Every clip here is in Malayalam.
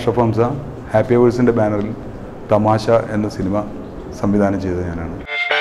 അഷ്റഫ് ഹംസ ഹാപ്പി അവേഴ്സിൻ്റെ ബാനറിൽ തമാശ എന്ന സിനിമ സംവിധാനം ചെയ്തത് ഞാനാണ്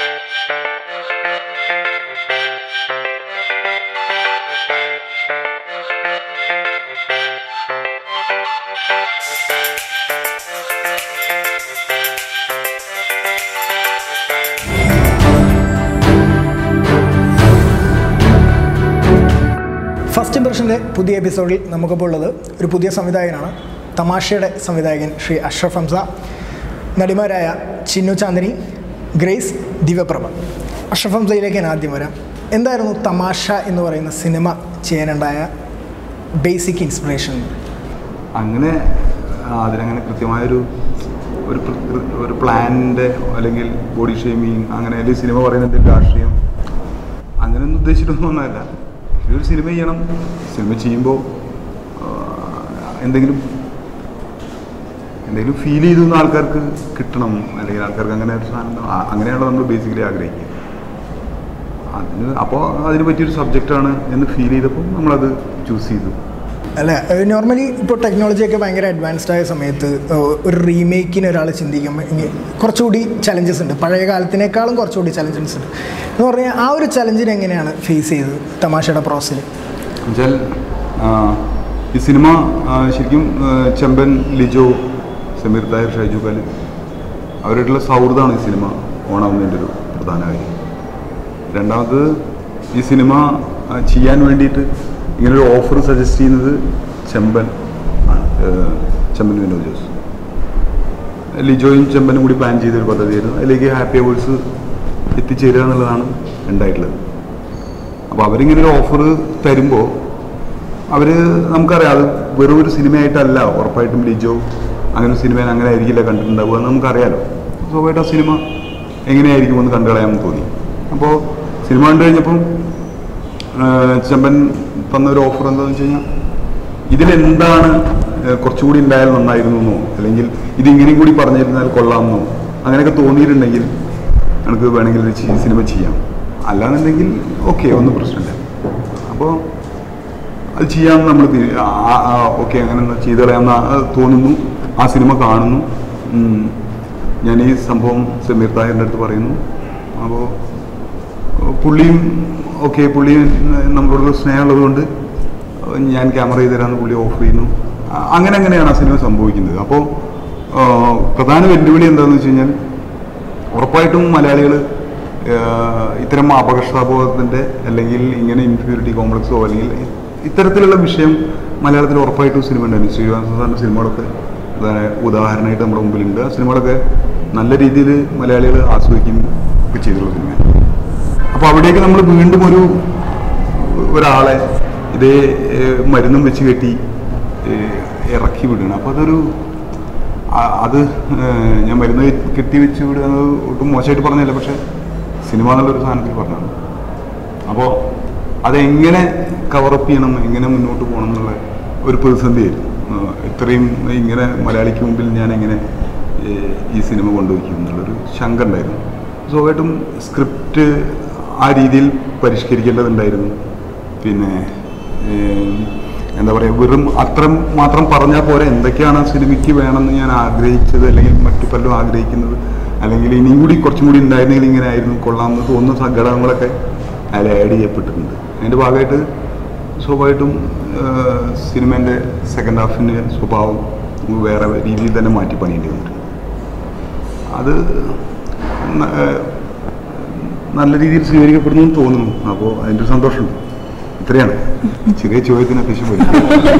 ഫസ്റ്റ് ഇംപ്രഷൻ്റെ പുതിയ എപ്പിസോഡിൽ നമുക്കിപ്പോൾ ഉള്ളത് ഒരു പുതിയ സംവിധായകനാണ് തമാശയുടെ സംവിധായകൻ ശ്രീ അഷ്റഫ് ഹംസ നടിമാരായ ചിന്നു ചാന്ദിനി ഗ്രേസ് ദിവ്യപ്രഭ അഷ്റഫ് ഹംസയിലേക്ക് ഞാൻ ആദ്യം വരാം എന്തായിരുന്നു തമാശ എന്ന് പറയുന്ന സിനിമ ചെയ്യാനുണ്ടായ ബേസിക് ഇൻസ്പിറേഷൻ അങ്ങനെ ആ, അതിനങ്ങനെ കൃത്യമായൊരു ഒരു പ്ര- പ്ര- ഒരു പ്ലാനിൻ്റെ അല്ലെങ്കിൽ ബോഡി ഷേമിങ് അങ്ങനെ അല്ലെങ്കിൽ സിനിമ പറയുന്നതിൻ്റെ രാഷ്ട്രീയം അങ്ങനെയൊന്നും ഉദ്ദേശിച്ചിട്ടൊന്നും ഒന്നല്ല ഒരു സിനിമ ചെയ്യണം സിനിമ ചെയ്യുമ്പോൾ എന്തെങ്കിലും എന്തെങ്കിലും ഫീൽ ചെയ്തു എന്ന് ആൾക്കാർക്ക് കിട്ടണം അല്ലെങ്കിൽ ആൾക്കാർക്ക് അങ്ങനെ ഒരു സാധനം ആ, അങ്ങനെയാണല്ലോ നമ്മൾ ബേസിക്കലി ആഗ്രഹിക്കുക അതിന് അപ്പോൾ അതിന് പറ്റിയൊരു സബ്ജക്റ്റാണ് എന്ന് ഫീൽ ചെയ്തപ്പോൾ നമ്മളത് ചൂസ് ചെയ്തു അല്ല നോർമലി ഇപ്പോൾ ടെക്നോളജിയൊക്കെ ഭയങ്കര അഡ്വാൻസ്ഡ് ആയ സമയത്ത് ഏഹ്, ഒരു റീമേക്കിന് ഒരാൾ ചിന്തിക്കുമ്പോൾ ഇനി കുറച്ചുകൂടി ചലഞ്ചസ് ഉണ്ട് പഴയ കാലത്തിനേക്കാളും കുറച്ചുകൂടി ചലഞ്ചസ് ഉണ്ട് എന്ന് പറഞ്ഞാൽ ആ ഒരു ചലഞ്ചിനെ എങ്ങനെയാണ് ഫേസ് ചെയ്തത് തമാശയുടെ പ്രോസസ്സിൽ എന്നുവെച്ചാൽ ആ, ഈ സിനിമ ആ, ശരിക്കും ആ, ചെമ്പൻ ലിജോ സമീർ താഹിർ ഷൈജു ഖാൻ അവരായിട്ടുള്ള സൗഹൃദമാണ് ഈ സിനിമ ഓണാവുന്നതിൻ്റെ ഒരു പ്രധാന കാര്യം രണ്ടാമത് ഈ സിനിമ ആ, ചെയ്യാൻ വേണ്ടിയിട്ട് ഇങ്ങനൊരു ഓഫർ സജസ്റ്റ് ചെയ്യുന്നത് ചെമ്പൻ ആണ് ആ, ചെമ്പൻ വിനോദ് ജോസ് ലിജോയും ചെമ്പനും കൂടി പ്ലാൻ ചെയ്തൊരു പദ്ധതിയായിരുന്നു അതിലേക്ക് ഹാപ്പി അവേഴ്സ് എത്തിച്ചേരുക എന്നുള്ളതാണ് ഉണ്ടായിട്ടുള്ളത് അപ്പോൾ അവരിങ്ങനെ ഒരു ഓഫർ തരുമ്പോൾ അവർ നമുക്കറിയാം അത് വെറും ഒരു സിനിമയായിട്ടല്ല ഉറപ്പായിട്ടും ലിജോ അങ്ങനെ ഒരു സിനിമ അങ്ങനെ ആയിരിക്കില്ല കണ്ടിട്ടുണ്ടാവുക എന്ന് നമുക്കറിയാലോ സ്വാഭാവികമായിട്ട് ആ സിനിമ എങ്ങനെയായിരിക്കും എന്ന് കണ്ടു കളയാമെന്ന് തോന്നി അപ്പോൾ സിനിമ കണ്ടു കഴിഞ്ഞപ്പം ആ, ചെമ്പൻ തന്ന ഒരു ഓഫർ എന്താണെന്ന് വെച്ച് കഴിഞ്ഞാൽ ഇതിലെന്താണ് ആ, കുറച്ചുകൂടി ഉണ്ടായാൽ നന്നായിരുന്നു എന്നോ അല്ലെങ്കിൽ ഇതിങ്ങനെയും കൂടി പറഞ്ഞിരുന്നാൽ കൊള്ളാമെന്നോ അങ്ങനെയൊക്കെ തോന്നിയിട്ടുണ്ടെങ്കിൽ നമുക്ക് വേണമെങ്കിൽ ഒരു ചി- സിനിമ ചെയ്യാം അല്ലാന്നുണ്ടെങ്കിൽ ഓക്കെ ഒന്നും പ്രശ്നമില്ല അപ്പോൾ അത് ചെയ്യാമെന്ന് നമ്മൾ ഓക്കെ അങ്ങനെ ഒന്ന് ചെയ്ത് കളയാമെന്ന് ആ- തോന്നുന്നു ആ സിനിമ കാണുന്നു ഉം. ഞാൻ ഈ സംഭവം സമീർ താഹിറിൻ്റെ അടുത്ത് പറയുന്നു അപ്പോൾ പുള്ളിയും ഓക്കെ പുള്ളി നമ്മളോടുള്ള സ്നേഹമുള്ളത് കൊണ്ട് ഞാൻ ക്യാമറ ചെയ്ത് തരാമെന്ന് പുള്ളി ഓഫർ ചെയ്യുന്നു ആ, അങ്ങനെ അങ്ങനെയാണ് ആ സിനിമ സംഭവിക്കുന്നത് അപ്പോൾ പ്രധാന വെല്ലുവിളി എന്താണെന്ന് വെച്ച് കഴിഞ്ഞാൽ ഉറപ്പായിട്ടും മലയാളികൾ ഇത്തരം അപകർഷതാബോധത്തിൻ്റെ അല്ലെങ്കിൽ ഇങ്ങനെ ഇൻഫ്യൂരിറ്റി കോംപ്ലക്സോ അല്ലെങ്കിൽ ഇത്തരത്തിലുള്ള വിഷയം മലയാളത്തിൽ ഉറപ്പായിട്ടും സിനിമ ഉണ്ടായിരുന്നു ശ്രീനിവാസ സാറിൻ്റെ സിനിമകളൊക്കെ ഉദാ- ഉദാഹരണമായിട്ട് നമ്മുടെ മുമ്പിലുണ്ട് ആ സിനിമകളൊക്കെ നല്ല രീതിയിൽ മലയാളികൾ ആസ്വദിക്കുകയും ഒക്കെ ചെയ്തിട്ടുള്ള സിനിമയാണ് അപ്പോൾ അവിടേക്ക് നമ്മൾ വീണ്ടും ഒരു ഒരാളെ ഇതേ ഏഹ്, മരുന്നും വെച്ച് കെട്ടി ഏഹ്, ഇറക്കി വിടണം അപ്പോൾ അതൊരു ആ- അത് ഏഹ്, ഞാൻ മരുന്ന് കെട്ടി വെച്ച് വിടുക എന്നത് ഒട്ടും മോശമായിട്ട് പറഞ്ഞല്ല പക്ഷേ സിനിമ എന്നുള്ളൊരു സാധനത്തിൽ പറഞ്ഞതാണ് അപ്പോൾ അതെങ്ങനെ കവറപ്പ് ചെയ്യണം എങ്ങനെ മുന്നോട്ട് പോകണം എന്നുള്ള ഒരു പ്രതിസന്ധിയായിരുന്നു ഏഹ്, ഇത്രയും ഇങ്ങനെ മലയാളിക്ക് മുമ്പിൽ ഞാൻ എങ്ങനെ ഏഹ്, ഈ സിനിമ കൊണ്ടുവയ്ക്കും എന്നുള്ളൊരു ശങ്ക ഉണ്ടായിരുന്നു സ്വാഭാവികമായിട്ടും സ്ക്രിപ്റ്റ് ആ രീതിയിൽ പരിഷ്കരിക്കേണ്ടതുണ്ടായിരുന്നു പിന്നെ ഏഹ്, എന്താ പറയുക വെറും അത്രം മാത്രം പറഞ്ഞാൽ പോരെ എന്തൊക്കെയാണ് ആ സിനിമയ്ക്ക് വേണമെന്ന് ഞാൻ ആഗ്രഹിച്ചത് അല്ലെങ്കിൽ മറ്റു പലരും ആഗ്രഹിക്കുന്നത് അല്ലെങ്കിൽ ഇനിയും കൂടി കുറച്ചും കൂടി ഉണ്ടായിരുന്നെങ്കിൽ ഇങ്ങനെ ആയിരുന്നു കൊള്ളാമെന്ന് തോന്നുന്ന സ- ഘടകങ്ങളൊക്കെ അതിൽ ആഡ് ചെയ്യപ്പെട്ടിട്ടുണ്ട് അതിൻ്റെ ഭാഗമായിട്ട് സ്വാഭാവികമായിട്ടും സിനിമേൻ്റെ സെക്കൻഡ് ഹാഫിൻ്റെ സ്വഭാവം നമുക്ക് വേറെ രീതിയിൽ തന്നെ മാറ്റി പണിയേണ്ടി വന്നിട്ടുണ്ട് അത് ന- ഏഹ് നല്ല രീതിയിൽ സ്വീകരിക്കപ്പെടുന്നു എന്ന് തോന്നുന്നു അപ്പോൾ അതിൻ്റെ ഒരു സന്തോഷമുണ്ട് ഇത്രയാണ് ചെറിയ ചോദ്യത്തിന് അത്യാവശ്യം വരും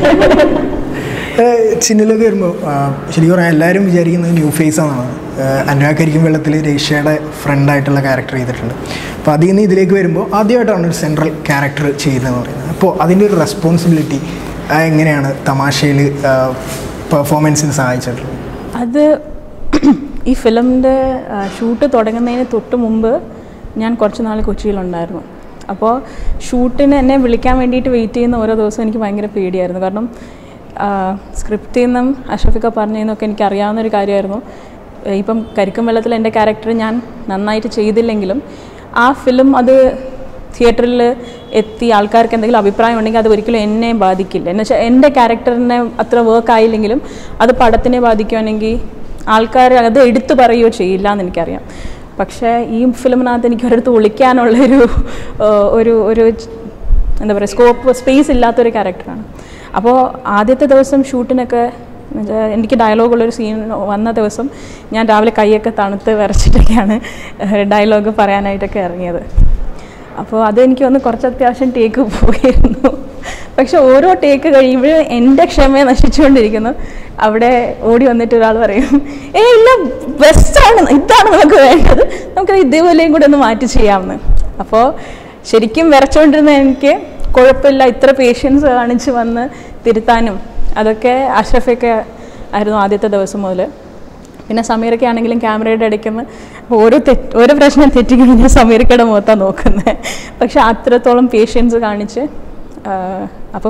ചിന്നിലൊക്കെ വരുമ്പോൾ ശരിക്കും പറയാം എല്ലാവരും വിചാരിക്കുന്നത് ന്യൂ ഫേസ് ആണെന്നാണ് അനുരാഗരിക്കും വെള്ളത്തിൽ രേഷ്യയുടെ ഫ്രണ്ടായിട്ടുള്ള ക്യാരക്ടർ ചെയ്തിട്ടുണ്ട് അപ്പോൾ അതിൽ നിന്ന് ഇതിലേക്ക് വരുമ്പോൾ ആദ്യമായിട്ടാണ് ഒരു സെൻട്രൽ ക്യാരക്ടർ ചെയ്യുന്നതെന്ന് പറയുന്നത് അപ്പോൾ അതിൻ്റെ ഒരു റെസ്പോൺസിബിലിറ്റി എങ്ങനെയാണ് തമാശയിൽ പെർഫോമൻസിന് സഹായിച്ചിട്ടുള്ളത് അത് ഈ ഫിലിമിൻ്റെ ഷൂട്ട് തുടങ്ങുന്നതിന് തൊട്ട് മുമ്പ് ഞാൻ കുറച്ച് നാൾ കൊച്ചിയിലുണ്ടായിരുന്നു അപ്പോൾ ഷൂട്ടിന് എന്നെ വിളിക്കാൻ വേണ്ടിയിട്ട് വെയിറ്റ് ചെയ്യുന്ന ഓരോ ദിവസവും എനിക്ക് ഭയങ്കര പേടിയായിരുന്നു കാരണം സ്ക്രിപ്റ്റിൽ നിന്നും അഷഫിക്ക പറഞ്ഞതെന്നൊക്കെ എനിക്ക് അറിയാവുന്ന ഒരു കാര്യമായിരുന്നു ഏഹ് ഇപ്പം കരിക്കും വെള്ളത്തിൽ എൻ്റെ ക്യാരക്ടർ ഞാൻ നന്നായിട്ട് ചെയ്തില്ലെങ്കിലും ആ ഫിലിം അത് തിയേറ്ററിൽ എത്തി ആൾക്കാർക്ക് എന്തെങ്കിലും അഭിപ്രായം ഉണ്ടെങ്കിൽ അത് ഒരിക്കലും എന്നെ ബാധിക്കില്ല എന്ന് വെച്ചാൽ എൻ്റെ ക്യാരക്ടറിനെ അത്ര വർക്ക് ആയില്ലെങ്കിലും അത് പടത്തിനെ ബാധിക്കുകയാണെങ്കിൽ ആൾക്കാർ അത് എടുത്തു പറയുകയോ ചെയ്യില്ല എന്ന് എനിക്കറിയാം പക്ഷേ ഈ ഫിലിമിനകത്ത് എനിക്ക് ഒരിടത്ത് ഒളിക്കാനുള്ളൊരു ഏഹ്, ഒരു ഒരു എന്താ പറയുക സ്കോപ്പ് സ്പേസ് ഇല്ലാത്തൊരു ക്യാരക്ടറാണ് അപ്പോൾ ആദ്യത്തെ ദിവസം ഷൂട്ടിനൊക്കെ എന്നുവെച്ചാൽ എനിക്ക് ഡയലോഗുള്ളൊരു സീൻ വന്ന ദിവസം ഞാൻ രാവിലെ കൈയൊക്കെ തണുത്ത് വിറച്ചിട്ടൊക്കെയാണ് ഡയലോഗ് പറയാനായിട്ടൊക്കെ ഇറങ്ങിയത് അപ്പോൾ അതെനിക്ക് വന്ന് കുറച്ച് അത്യാവശ്യം ടേക്ക് പോയിരുന്നു പക്ഷെ ഓരോ ടേക്ക് കഴിയുമ്പോഴും എൻ്റെ ക്ഷമയെ നശിച്ചുകൊണ്ടിരിക്കുന്നു അവിടെ ഓടി വന്നിട്ട് ഒരാൾ പറയും ഏ ഇല്ല ബെസ്റ്റാണ് ഇതാണ് നമുക്ക് വേണ്ടത് നമുക്ക് ഇതേപോലെയും കൂടെ ഒന്ന് മാറ്റി ചെയ്യാമെന്ന് അപ്പോൾ ശരിക്കും വിറച്ചുകൊണ്ടിരുന്ന എനിക്ക് കുഴപ്പമില്ല ഇത്ര പേഷ്യൻസ് കാണിച്ച് വന്ന് തിരുത്താനും അതൊക്കെ അഷ്റഫൊക്കെ ആയിരുന്നു ആദ്യത്തെ ദിവസം മുതൽ പിന്നെ സമീറൊക്കെ ആണെങ്കിലും ക്യാമറയുടെ ഇടയ്ക്കുന്ന് ഓരോ തെറ്റ് ഓരോ പ്രശ്നം തെറ്റിക്കഴിഞ്ഞാൽ സമീറക്കയുടെ മുഖത്താണ് നോക്കുന്നത് പക്ഷെ അത്രത്തോളം പേഷ്യൻസ് കാണിച്ച് ആ, അപ്പം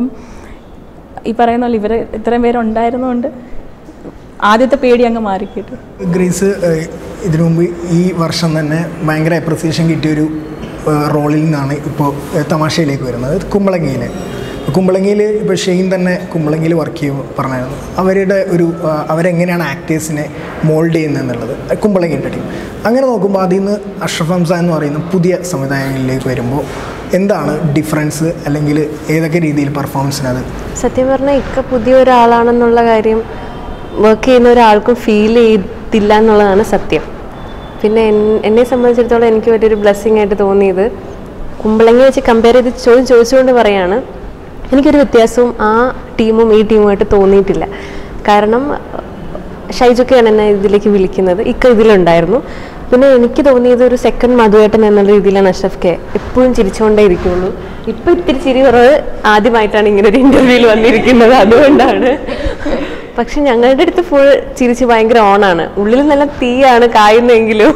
ഈ പറയുന്ന പോലെ ഇവർ ഇത്രയും പേരുണ്ടായിരുന്നുകൊണ്ട് ആദ്യത്തെ പേടി അങ്ങ് മാറിക്കിട്ടു ഗ്രേസ് ഏഹ്, ഇതിനു മുമ്പ് ഈ വർഷം തന്നെ ഭയങ്കര അപ്രിസിയേഷൻ കിട്ടിയൊരു ഏഹ്, റോളിൽ നിന്നാണ് ഇപ്പോൾ ഏഹ്, തമാശയിലേക്ക് വരുന്നത് കുമ്പളങ്ങിയിൽ കുമ്പളങ്ങിയിൽ ഇപ്പോൾ ഷെയ്ൻ തന്നെ കുമ്പളങ്ങിയിൽ വർക്ക് ചെയ്യും പറഞ്ഞായിരുന്നു അവരുടെ ഒരു ആ, അവരെങ്ങനെയാണ് ആക്ടേഴ്സിനെ മോൾഡ് ചെയ്യുന്നത് എന്നുള്ളത് കുമ്പളങ്ങിൻ്റെ ടീം അങ്ങനെ നോക്കുമ്പോൾ അതിൽ നിന്ന് അഷ്റഫ് ഹംസ എന്ന് പറയുന്ന പുതിയ സംവിധായകങ്ങളിലേക്ക് വരുമ്പോൾ എന്താണ് ഡിഫറൻസ് അല്ലെങ്കിൽ ഏതൊക്കെ രീതിയിൽ പെർഫോമൻസിനത് സത്യം പറഞ്ഞാൽ ഇക്ക പുതിയ ഒരാളാണെന്നുള്ള കാര്യം വർക്ക് ചെയ്യുന്ന ഒരാൾക്കും ഫീൽ ചെയ്തില്ല എന്നുള്ളതാണ് സത്യം പിന്നെ എൻ- എന്നെ സംബന്ധിച്ചിടത്തോളം എനിക്ക് വലിയൊരു ബ്ലെസ്സിങ് ആയിട്ട് തോന്നിയത് കുമ്പളങ്ങി വെച്ച് കമ്പയർ ചെയ്ത് ചോദ്യം ചോദിച്ചുകൊണ്ട് പറയാണ് എനിക്കൊരു വ്യത്യാസവും ആ ടീമും ഈ ടീമുമായിട്ട് തോന്നിയിട്ടില്ല കാരണം ഷൈജൊക്കെയാണ് എന്നെ ഇതിലേക്ക് വിളിക്കുന്നത് ഇക്ക ഇതിലുണ്ടായിരുന്നു പിന്നെ എനിക്ക് തോന്നിയത് ഒരു സെക്കൻഡ് മധുവേട്ടൻ എന്നുള്ള രീതിയിലാണ് അഷ്റഫ് കെ എപ്പോഴും ചിരിച്ചുകൊണ്ടേ ഇരിക്കുള്ളൂ ഇപ്പൊ ഇത്തിരി ചിരി കുറവ് ആദ്യമായിട്ടാണ് ഇങ്ങനെ ഒരു ഇന്റർവ്യൂവിൽ വന്നിരിക്കുന്നത് അതുകൊണ്ടാണ് പക്ഷെ ഞങ്ങളുടെ അടുത്ത് ഫുൾ ചിരിച്ച് ഭയങ്കര ഓണാണ് ഉള്ളിൽ നല്ല തീയാണ് കായുന്നെങ്കിലും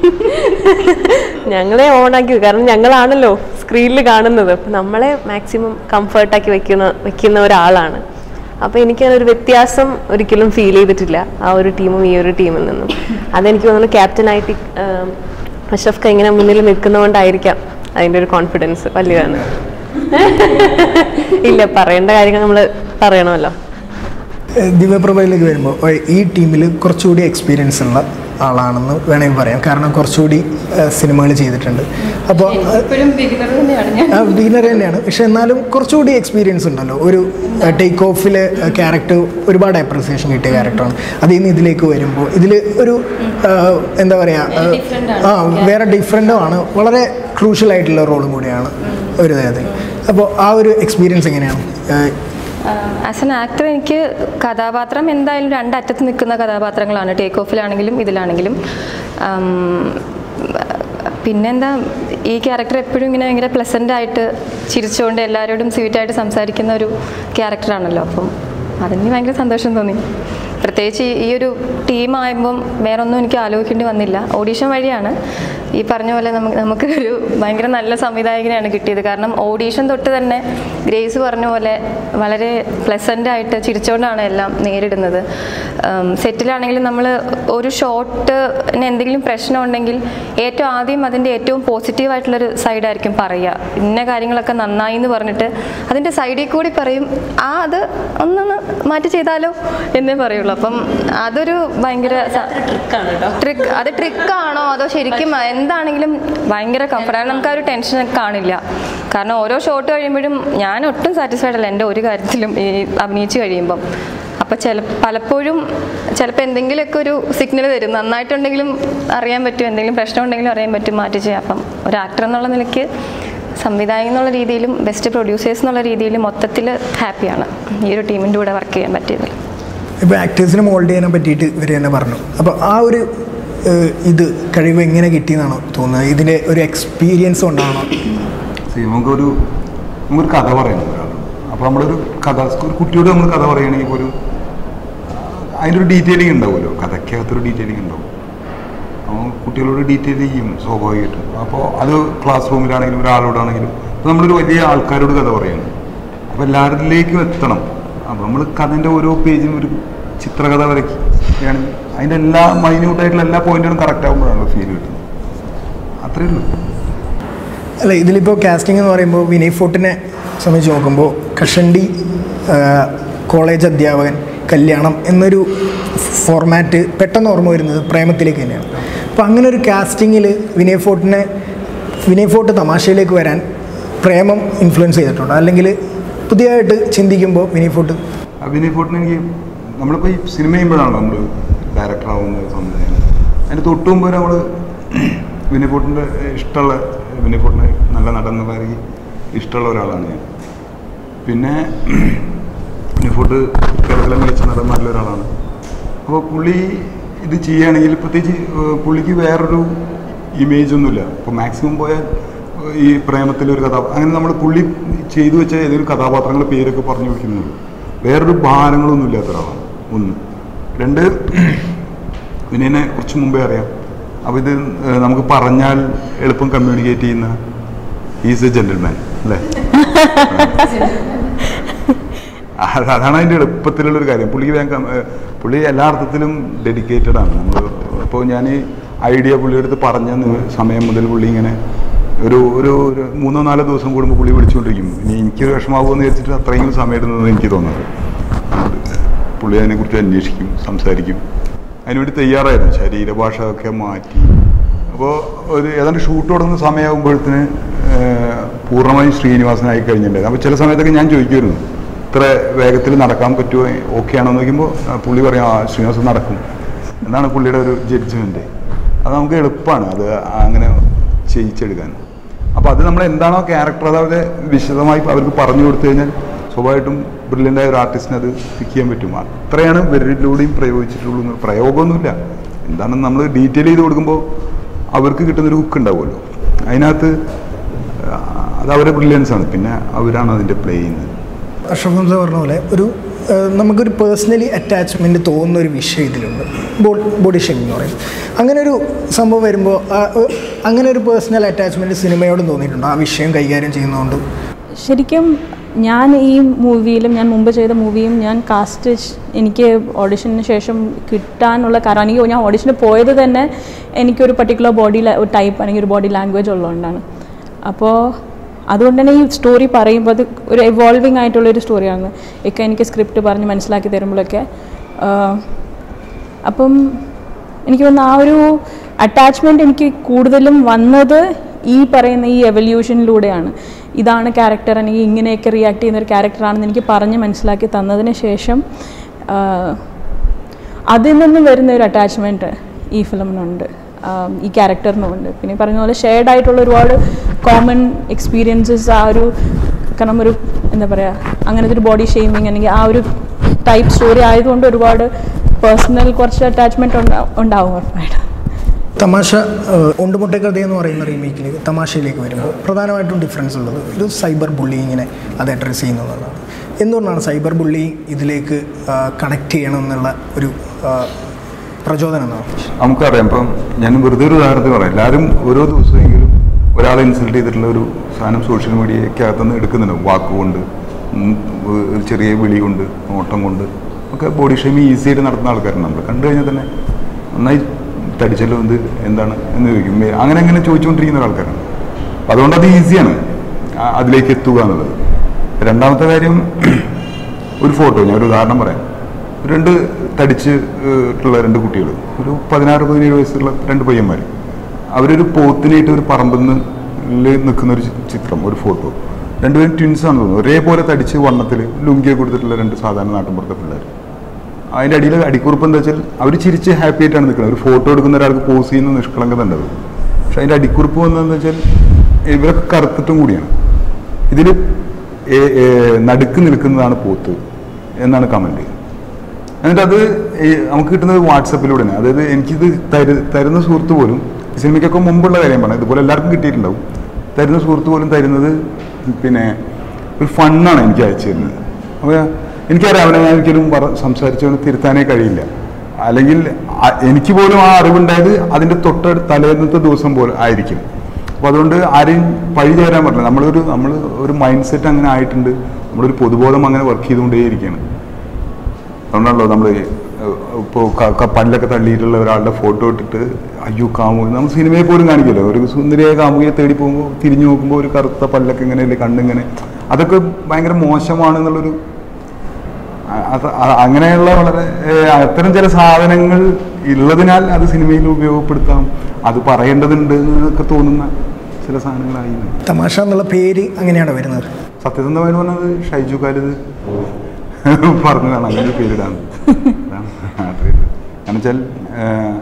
ഞങ്ങളെ ഓണാക്കി കാരണം ഞങ്ങളാണല്ലോ സ്ക്രീനിൽ കാണുന്നത് അപ്പൊ നമ്മളെ മാക്സിമം കംഫർട്ടാക്കി വെക്കുന്ന വെക്കുന്ന ഒരാളാണ് അപ്പോൾ എനിക്ക് ഒരു വ്യത്യാസം ഒരിക്കലും ഫീൽ ചെയ്തിട്ടില്ല ആ ഒരു ടീമും ഈ ഒരു ടീമിൽ നിന്നും അതെനിക്ക് തോന്നുന്നു ക്യാപ്റ്റനായിട്ട് അഷ്റഫ് ഖ ഇങ്ങനെ മുന്നിൽ നിൽക്കുന്നതുകൊണ്ടായിരിക്കാം അതിൻ്റെ ഒരു കോൺഫിഡൻസ് വലിയതാണ് ഇല്ല പറയേണ്ട കാര്യങ്ങൾ നമ്മൾ പറയണമല്ലോ ഏഹ് ദിവ്യപ്രഭയിലേക്ക് വരുമ്പോൾ ഏഹ് ഈ ടീമിൽ കുറച്ചുകൂടി എക്സ്പീരിയൻസ് ഉള്ള ആളാണെന്ന് വേണമെങ്കിൽ പറയാം കാരണം കുറച്ചുകൂടി സിനിമകൾ ചെയ്തിട്ടുണ്ട് അപ്പോൾ എപ്പോഴും ബിഗിനർ തന്നെയാണ് ഞാൻ ബിഗിനർ തന്നെയാണ് പക്ഷെ എന്നാലും കുറച്ചുകൂടി എക്സ്പീരിയൻസ് ഉണ്ടല്ലോ ഒരു ടേക്ക് ഓഫിലെ ക്യാരക്ടർ ഒരുപാട് അപ്രിസിയേഷൻ കിട്ടിയ ക്യാരക്ടറാണ് അതിൽ നിന്ന് ഇതിലേക്ക് വരുമ്പോൾ ഇതിൽ ഒരു ഏഹ്, എന്താ പറയുക ആ വേറെ ഡിഫറെൻറ്റും ആണ് വളരെ ക്രൂഷ്യൽ ആയിട്ടുള്ള റോളും കൂടിയാണ് ഒരു തരത്തിൽ അപ്പോൾ ആ ഒരു എക്സ്പീരിയൻസ് എങ്ങനെയാണ് ഏഹ്, ആസ് എൻ ആക്ടർ എനിക്ക് കഥാപാത്രം എന്തായാലും രണ്ടറ്റത്ത് നിൽക്കുന്ന കഥാപാത്രങ്ങളാണ് ടേക്ക് ഓഫിലാണെങ്കിലും ഇതിലാണെങ്കിലും ആം, പിന്നെന്താ ഈ ക്യാരക്ടർ എപ്പോഴും ഇങ്ങനെ ഭയങ്കര പ്ലസൻ്റ് ആയിട്ട് ചിരിച്ചുകൊണ്ട് എല്ലാവരോടും സ്വീറ്റായിട്ട് സംസാരിക്കുന്ന ഒരു ക്യാരക്ടറാണല്ലോ അപ്പം അതിന് ഭയങ്കര സന്തോഷം തോന്നി പ്രത്യേകിച്ച് ഈ- ഈ ഒരു ടീമാകുമ്പം വേറൊന്നും എനിക്ക് ആലോചിക്കേണ്ടി വന്നില്ല ഓഡീഷൻ വഴിയാണ് ഈ പറഞ്ഞ പോലെ നമുക്ക് നമുക്ക് ഒരു ഭയങ്കര നല്ല സംവിധായകനെയാണ് കിട്ടിയത് കാരണം ഓഡീഷൻ തൊട്ട് തന്നെ ഗ്രേസ് പറഞ്ഞ പോലെ വളരെ പ്ലസൻ്റ് ആയിട്ട് ചിരിച്ചുകൊണ്ടാണ് എല്ലാം നേരിടുന്നത് സെറ്റിലാണെങ്കിലും നമ്മൾ ഒരു ഷോട്ടിന് എന്തെങ്കിലും പ്രശ്നം ഉണ്ടെങ്കിൽ ഏറ്റവും ആദ്യം അതിൻ്റെ ഏറ്റവും പോസിറ്റീവായിട്ടുള്ളൊരു സൈഡായിരിക്കും പറയുക ഇന്ന കാര്യങ്ങളൊക്കെ നന്നായി എന്ന് പറഞ്ഞിട്ട് അതിൻ്റെ സൈഡിൽ കൂടി പറയും ആ അത് ഒന്നൊന്ന് മാറ്റി ചെയ്താലോ എന്നേ പറയുള്ളൂ അപ്പം അതൊരു ഭയങ്കര ട്രിക്ക് അത് ട്രിക്കാണോ അതോ ശരിക്കും എന്താണെങ്കിലും ഭയങ്കര കംഫർട്ട് നമുക്ക് ആ ഒരു ടെൻഷൻ കാണില്ല കാരണം ഓരോ ഷോട്ട് കഴിയുമ്പോഴും ഞാൻ ഒട്ടും സാറ്റിസ്ഫൈഡ് അല്ല എൻ്റെ ഒരു കാര്യത്തിലും ഈ അഭിനയിച്ച് കഴിയുമ്പം അപ്പോൾ ചില പലപ്പോഴും ചിലപ്പോൾ എന്തെങ്കിലുമൊക്കെ ഒരു സിഗ്നൽ തരും നന്നായിട്ടുണ്ടെങ്കിലും അറിയാൻ പറ്റും എന്തെങ്കിലും പ്രശ്നം ഉണ്ടെങ്കിലും അറിയാൻ പറ്റും മാറ്റി ചെയ്യാം അപ്പം ഒരു ആക്ടർ എന്നുള്ള നിലയ്ക്ക് സംവിധായകൻ എന്നുള്ള രീതിയിലും ബെസ്റ്റ് പ്രൊഡ്യൂസേഴ്സ് എന്നുള്ള രീതിയിലും മൊത്തത്തിൽ ഹാപ്പിയാണ് ഈ ഒരു ടീമിൻ്റെ കൂടെ വർക്ക് ചെയ്യാൻ പറ്റിയതിൽ ഇപ്പോൾ ആക്ടേഴ്സിനെ മോൾഡ് ചെയ്യാനെ പറ്റിയിട്ട് ഇവർ തന്നെ പറഞ്ഞു അപ്പോൾ ആ ഒരു ഏഹ്, ഇത് കഴിവ് എങ്ങനെ കിട്ടിയെന്നാണോ തോന്നുന്നത് ഇതിൻ്റെ ഒരു എക്സ്പീരിയൻസ് കൊണ്ടാണോ See, നമുക്കൊരു നമുക്കൊരു കഥ പറയണം ഒരാൾ അപ്പോൾ നമ്മളൊരു കഥ ഒരു കുട്ടിയോട് നമ്മൾ കഥ പറയുകയാണെങ്കിൽ ഒരു അതിൻ്റെ ഒരു ഡീറ്റെയിലിംഗ് ഉണ്ടാവുമല്ലോ കഥയ്ക്കകത്തൊരു ഡീറ്റെയിലിംഗ് ഉണ്ടാവും അപ്പോൾ കുട്ടികളോട് ഡീറ്റെയിൽ ചെയ്യും സ്വാഭാവികമായിട്ടും അപ്പോൾ അത് ക്ലാസ് റൂമിലാണെങ്കിലും ഒരാളോടാണെങ്കിലും ഇപ്പോൾ നമ്മളൊരു വലിയ ആൾക്കാരോട് കഥ പറയണം അപ്പോൾ എല്ലാവരിലേക്കും എത്തണം അപ്പോൾ നമ്മൾ കഥൻ്റെ ഓരോ പേജിനും ഒരു ചിത്രകഥ വരയ്ക്കുകയാണെങ്കിൽ അതിൻ്റെ എല്ലാ മൈന്യൂട്ടായിട്ടുള്ള എല്ലാ പോയിന്റുകളും കറക്റ്റ് ആകുമ്പോഴാണല്ലോ ഫീൽ കിട്ടുന്നത് അത്രയേ ഉള്ളൂ അല്ല ഇതിലിപ്പോൾ കാസ്റ്റിംഗ് എന്ന് പറയുമ്പോൾ വിനയ് ഫോർട്ടിനെ സംബന്ധിച്ച് നോക്കുമ്പോൾ കഷണ്ടി ആ, കോളേജ് അധ്യാപകൻ കല്യാണം എന്നൊരു ഫോർമാറ്റ് പെട്ടെന്ന് ഓർമ്മ വരുന്നത് പ്രേമത്തിലേക്ക് തന്നെയാണ് അപ്പോൾ അങ്ങനെ ഒരു കാസ്റ്റിങ്ങിൽ വിനയ് ഫോർട്ടിനെ വിനയ് ഫോർട്ട് തമാശയിലേക്ക് വരാൻ പ്രേമം ഇൻഫ്ലുവൻസ് ചെയ്തിട്ടുണ്ടോ അല്ലെങ്കിൽ പുതിയതായിട്ട് ചിന്തിക്കുമ്പോൾ വിനയ് ഫോർട്ട് അഭിനയ് ഫോർട്ടിന് എനിക്ക് നമ്മളിപ്പോൾ ഈ സിനിമ ചെയ്യുമ്പോഴാണ് നമ്മൾ ഡയറക്ടർ ആവുന്നത് സംവിധാനം അതിന് തൊട്ട് മുമ്പ് നമ്മൾ വിനയ് ഫോർട്ടിൻ്റെ ഇഷ്ടമുള്ള വിനയ് ഫോർട്ടിന് നല്ല നടൻ എന്നുള്ള രീതിയിൽ ഇഷ്ടമുള്ള ഒരാളാണ് ഞാൻ പിന്നെ വിനയ് ഫോർട്ട് കേരളത്തിലെ മികച്ച നടന്മാരിൽ ഒരാളാണ് അപ്പോൾ പുള്ളി ഇത് ചെയ്യുകയാണെങ്കിൽ പ്രത്യേകിച്ച് ഏഹ്, പുള്ളിക്ക് വേറൊരു ഇമേജ് ഒന്നുമില്ല ഇപ്പോൾ മാക്സിമം പോയാൽ ഏഹ്, ഈ പ്രേമത്തിലൊരു കഥ അങ്ങനെ നമ്മൾ പുള്ളി ചെയ്തു വെച്ച ഏതൊരു കഥാപാത്രങ്ങളുടെ പേരൊക്കെ പറഞ്ഞു വയ്ക്കുന്നുള്ളൂ വേറൊരു ഭാരങ്ങളൊന്നും ഇല്ലാത്ത ഒരാളാണ് ഒന്ന് രണ്ട് വിനയനെ കുറച്ച് മുമ്പേ അറിയാം അപ്പോൾ ഇത് ഏഹ്, നമുക്ക് പറഞ്ഞാൽ എളുപ്പം കമ്മ്യൂണിക്കേറ്റ് ചെയ്യുന്ന ഈസ് എ ജെന്റിൽമാൻ അല്ലേ അത് അതാണ് അതിൻ്റെ എളുപ്പത്തിലുള്ളൊരു കാര്യം പുള്ളിക്ക് വേഗം കം- ഏഹ് പുള്ളി എല്ലാ അർത്ഥത്തിലും ഡെഡിക്കേറ്റഡ് ആണ് നമ്മൾ ഇപ്പോൾ ഞാൻ ഈ ഐഡിയ പുള്ളിയുടെ അടുത്ത് പറഞ്ഞ നി- സമയം മുതൽ പുള്ളി ഇങ്ങനെ ഒരു ഒരു ഒരു മൂന്നോ നാലോ ദിവസം കൂടുമ്പോൾ പുള്ളി വിളിച്ചുകൊണ്ടിരിക്കും ഇനി എനിക്ക് വിഷമാകുമെന്ന് വിചാരിച്ചിട്ട് അത്രയും സമയം എടുക്കുന്നത് എനിക്ക് തോന്നുന്നത് പുള്ളി അതിനെക്കുറിച്ച് അന്വേഷിക്കും സംസാരിക്കും അതിനുവേണ്ടി തയ്യാറായിരുന്നു ശരീരഭാഷ ഒക്കെ മാറ്റി അപ്പോൾ ഒരു ഏതാണ്ട് ഷൂട്ട് തുടങ്ങുന്ന സമയമാകുമ്പോഴത്തിന് പൂർണ്ണമായും ശ്രീനിവാസനായി കഴിഞ്ഞിട്ടുണ്ടായിരുന്നു അപ്പോൾ ചില സമയത്തൊക്കെ ഞാൻ ചോദിക്കുമായിരുന്നു ഇത്ര വേഗത്തിൽ നടക്കാൻ പറ്റുമോ ഓക്കെ ആണോ എന്ന് നോക്കുമ്പോൾ ആ, പുള്ളി പറയും ആ ശ്രീനിവാസൻ നടക്കും എന്നാണ് പുള്ളിയുടെ ഒരു ജഡ്ജ്മെൻറ്റ് അത് നമുക്ക് എളുപ്പമാണ് അത് അങ്ങനെ ചെയ്യിച്ചെടുക്കാൻ അപ്പോൾ അത് നമ്മൾ എന്താണോ ക്യാരക്ടർ അത് അവരെ വിശദമായി അവർക്ക് പറഞ്ഞു കൊടുത്തു കഴിഞ്ഞാൽ സ്വാഭാവികമായിട്ടും ബ്രില്യൻ്റ് ആയ ഒരു ആർട്ടിസ്റ്റിന് അത് പിക്ക് ചെയ്യാൻ പറ്റും അത്രയാണ് വിരലിലൂടെയും പ്രയോഗിച്ചിട്ടുള്ളൂ എന്ന് പ്രയോഗമൊന്നുമില്ല എന്താണെന്ന് നമ്മൾ ഡീറ്റെയിൽ ചെയ്ത് കൊടുക്കുമ്പോൾ അവർക്ക് കിട്ടുന്നൊരു ഹുക്ക് ഉണ്ടാവുമല്ലോ അതിനകത്ത് ആ, അത് അവരുടെ ബ്രില്യൻസ് ആണ് പിന്നെ അവരാണ് അതിൻ്റെ പ്ലേ ചെയ്യുന്നത് അഷ്റഫ് ഹംസ പറഞ്ഞ പോലെ ഒരു ആ, നമുക്കൊരു പേഴ്സണലി അറ്റാച്ച്മെൻറ്റ് തോന്നുന്ന ഒരു വിഷയം ഇതിലുണ്ട് ബോഡി ഷേമിംഗ് എന്ന് പറയും അങ്ങനെ ഒരു സംഭവം വരുമ്പോൾ ആ, ഒ- അങ്ങനെ ഒരു പേഴ്സണൽ അറ്റാച്ച്മെൻറ്റ് സിനിമയോടും തോന്നിയിട്ടുണ്ടോ ആ വിഷയം കൈകാര്യം ചെയ്യുന്നതുകൊണ്ട് ശരിക്കും ഞാൻ ഈ മൂവിയിലും ഞാൻ മുമ്പ് ചെയ്ത മൂവിയും ഞാൻ കാസ്റ്റ് എനിക്ക് ഓഡിഷന് ശേഷം കിട്ടാനുള്ള കാരണം എനിക്ക് ഞാൻ ഓഡിഷന് പോയത് തന്നെ എനിക്കൊരു പർട്ടിക്കുലർ ബോഡി ടൈപ്പ് അല്ലെങ്കിൽ ഒരു ബോഡി ലാംഗ്വേജ് ഉള്ളതുകൊണ്ടാണ് അപ്പോൾ അതുകൊണ്ട് തന്നെ ഈ സ്റ്റോറി പറയുമ്പോൾ അത് ഒരു എവോൾവിങ് ആയിട്ടുള്ളൊരു സ്റ്റോറിയാണ് ഒക്കെ എനിക്ക് സ്ക്രിപ്റ്റ് പറഞ്ഞ് മനസ്സിലാക്കി തരുമ്പോഴൊക്കെ ആഹ്, അപ്പം എനിക്ക് തോന്നുന്നു ആ ഒരു അറ്റാച്ച്മെൻറ്റ് എനിക്ക് കൂടുതലും വന്നത് ഈ പറയുന്ന ഈ എവല്യൂഷനിലൂടെയാണ് ഇതാണ് ക്യാരക്ടർ അല്ലെങ്കിൽ ഇങ്ങനെയൊക്കെ റിയാക്ട് ചെയ്യുന്ന ഒരു ക്യാരക്ടറാണെന്ന് എനിക്ക് പറഞ്ഞ് മനസ്സിലാക്കി തന്നതിന് ശേഷം ആഹ്, അതിൽ നിന്ന് വരുന്ന ഒരു അറ്റാച്ച്മെൻറ്റ് ഈ ഫിലിമിനുണ്ട് ആം, ഈ ക്യാരക്ടറിനുമുണ്ട് പിന്നെ ഈ പറഞ്ഞ പോലെ ഷെയർഡ് ആയിട്ടുള്ള ഒരുപാട് കോമൺ എക്സ്പീരിയൻസസ് ആ ഒരു കാരണം ഒരു എന്താ പറയുക അങ്ങനത്തെ ഒരു ബോഡി ഷെയ്മിങ് അല്ലെങ്കിൽ ആ ഒരു ടൈപ്പ് സ്റ്റോറി ആയതുകൊണ്ട് ഒരുപാട് പേഴ്സണൽ കുറച്ച് അറ്റാച്ച്മെൻറ്റ് ഉണ്ടാവും ഉറപ്പായിട്ടും തമാശ ഒണ്ടുമുട്ട കഥ എന്ന് പറയുന്ന റീമേക്കിലേക്ക് തമാശയിലേക്ക് വരുമ്പോൾ പ്രധാനമായിട്ടും ഡിഫറൻസ് ഉള്ളത് ഒരു സൈബർ ബുള്ളിങ്ങിനെ അത് അഡ്രസ്സ് ചെയ്യുന്നു എന്നുള്ളതാണ് എന്തുകൊണ്ടാണ് സൈബർ ബുള്ളിങ് ഇതിലേക്ക് കണക്ട് ചെയ്യണം എന്നുള്ള ഒരു ആ, പ്രചോദനം എന്നാണ് നമുക്കറിയാം ഇപ്പം ഞാൻ വെറുതെ ഒരു ഉദാഹരണത്തിന് പറയാം എല്ലാവരും ഓരോ ദിവസമെങ്കിലും ഒരാളെ ഇൻസൾട്ട് ചെയ്തിട്ടുള്ള ഒരു സാധനം സോഷ്യൽ മീഡിയക്കകത്തുനിന്ന് എടുക്കുന്നുണ്ട് വാക്കുകൊണ്ട് ഉം, ഒരു ചെറിയ വിളി കൊണ്ട് നോട്ടം കൊണ്ട് ഒക്കെ ബോഡി ഷേമിങ് ഈസി ആയിട്ട് നടത്തുന്ന ആൾക്കാരാണ് നമ്മൾ കണ്ടു കഴിഞ്ഞാൽ തന്നെ നന്നായി തടിച്ചല്ലോ എന്ത് എന്താണ് എന്ന് ചോദിക്കും ഏ, അങ്ങനെ അങ്ങനെ ചോദിച്ചുകൊണ്ടിരിക്കുന്ന ഒരാൾക്കാരാണ് അപ്പം അതുകൊണ്ട് അത് ഈസിയാണ് ആ- അതിലേക്ക് എത്തുക എന്നുള്ളത് രണ്ടാമത്തെ കാര്യം ഒരു ഫോട്ടോ ഞാൻ ഒരു ഉദാഹരണം പറയാം രണ്ട് തടിച്ച് ഏഹ്, ഉള്ള രണ്ട് കുട്ടികൾ ഒരു പതിനാറ് പതിനേഴ് വയസ്സുള്ള രണ്ട് പയ്യന്മാർ അവരൊരു പോത്തിനായിട്ട് ഒരു പറമ്പിൽ നിന്ന് നിൽക്കുന്ന ഒരു ചി- ചിത്രം ഒരു ഫോട്ടോ രണ്ടുപേരും ട്വിൻസ് ആണെന്ന് തോന്നുന്നു ഒരേപോലെ തടിച്ച് വണ്ണത്തിൽ ലുങ്കിയെ കൊടുത്തിട്ടുള്ള രണ്ട് സാധാരണ നാട്ടിൻപുറത്തെ പിള്ളേർ അതിൻ്റെ അടിയിൽ അടിക്കുറിപ്പ് എന്താ വെച്ചാൽ അവർ ചിരിച്ച് ഹാപ്പി ആയിട്ടാണ് നിൽക്കുന്നത് ഒരു ഫോട്ടോ എടുക്കുന്ന ഒരാൾക്ക് പോസ് ചെയ്യുന്ന നിഷ്കളങ്കത ഉണ്ട് അത് പക്ഷെ അതിൻ്റെ അടിക്കുറിപ്പ് വന്നതെന്ന് വെച്ചാൽ ഇവരൊക്കെ കറുത്തിട്ടും കൂടിയാണ് ഇതിൽ നടുക്ക് നിൽക്കുന്നതാണ് പോത്ത് എന്നാണ് കമൻറ്റ് എന്നിട്ട് അത് ഈ നമുക്ക് കിട്ടുന്നത് വാട്സപ്പിലൂടെയാണ് അതായത് എനിക്കിത് തരു തരുന്ന സുഹൃത്ത് പോലും സിനിമയ്ക്കൊക്കെ മുമ്പുള്ള കാര്യം പറഞ്ഞത് ഇതുപോലെ എല്ലാവർക്കും കിട്ടിയിട്ടുണ്ടാവും തരുന്ന സുഹൃത്ത് പോലും തരുന്നത് പിന്നെ ഒരു ഫണ്ണാണ് എനിക്ക് അയച്ചു തരുന്നത് അപ്പോൾ എനിക്കറിയാം അവനെ ഞാൻ ഒരിക്കലും പറ സംസാരിച്ചവനെ തിരുത്താനേ കഴിയില്ല അല്ലെങ്കിൽ അ- എനിക്ക് പോലും ആ അറിവുണ്ടായത് അതിൻ്റെ തൊട്ട തലേന്നത്തെ ദിവസം പോലെ ആയിരിക്കും അപ്പോൾ അതുകൊണ്ട് ആരെയും പഴി ചേരാൻ പറ്റില്ല നമ്മളൊരു നമ്മൾ ഒരു മൈൻഡ് സെറ്റ് അങ്ങനെ ആയിട്ടുണ്ട് നമ്മളൊരു പൊതുബോധം അങ്ങനെ വർക്ക് ചെയ്തുകൊണ്ടേയിരിക്കുകയാണ് അതുകൊണ്ടാണല്ലോ നമ്മൾ ഇപ്പോൾ പല്ലൊക്കെ തള്ളിയിട്ടുള്ള ഒരാളുടെ ഫോട്ടോ ഇട്ടിട്ട് അയ്യോ കാമുക നമ്മൾ സിനിമയെ പോലും കാണിക്കുമല്ലോ ഒരു സുന്ദരിയായ കാമുകയെ തേടി പോകുമ്പോൾ തിരിഞ്ഞു നോക്കുമ്പോൾ ഒരു കറുത്ത പല്ലൊക്കെ ഇങ്ങനെ അല്ലേ കണ്ണിങ്ങനെ അതൊക്കെ ഭയങ്കര മോശമാണ് എന്നുള്ളൊരു അ- അത് അ- അങ്ങനെയുള്ള വളരെ ഏഹ്, അത്തരം ചില സാധനങ്ങൾ ഉള്ളതിനാൽ അത് സിനിമയിൽ ഉപയോഗപ്പെടുത്താം അത് പറയേണ്ടതുണ്ട് എന്നൊക്കെ തോന്നുന്ന ചില സാധനങ്ങളായി തമാശ എന്നുള്ള പേര് അങ്ങനെയാണ് വരുന്നത് സത്യസന്ധമായി പറഞ്ഞത് ഷൈജു കാലിത് പറഞ്ഞതാണ് അങ്ങനെ ഒരു പേരിടാന്ന് അതാണ് അത്രേ ഉള്ളൂ. കാരണം വെച്ചാൽ ഏഹ്,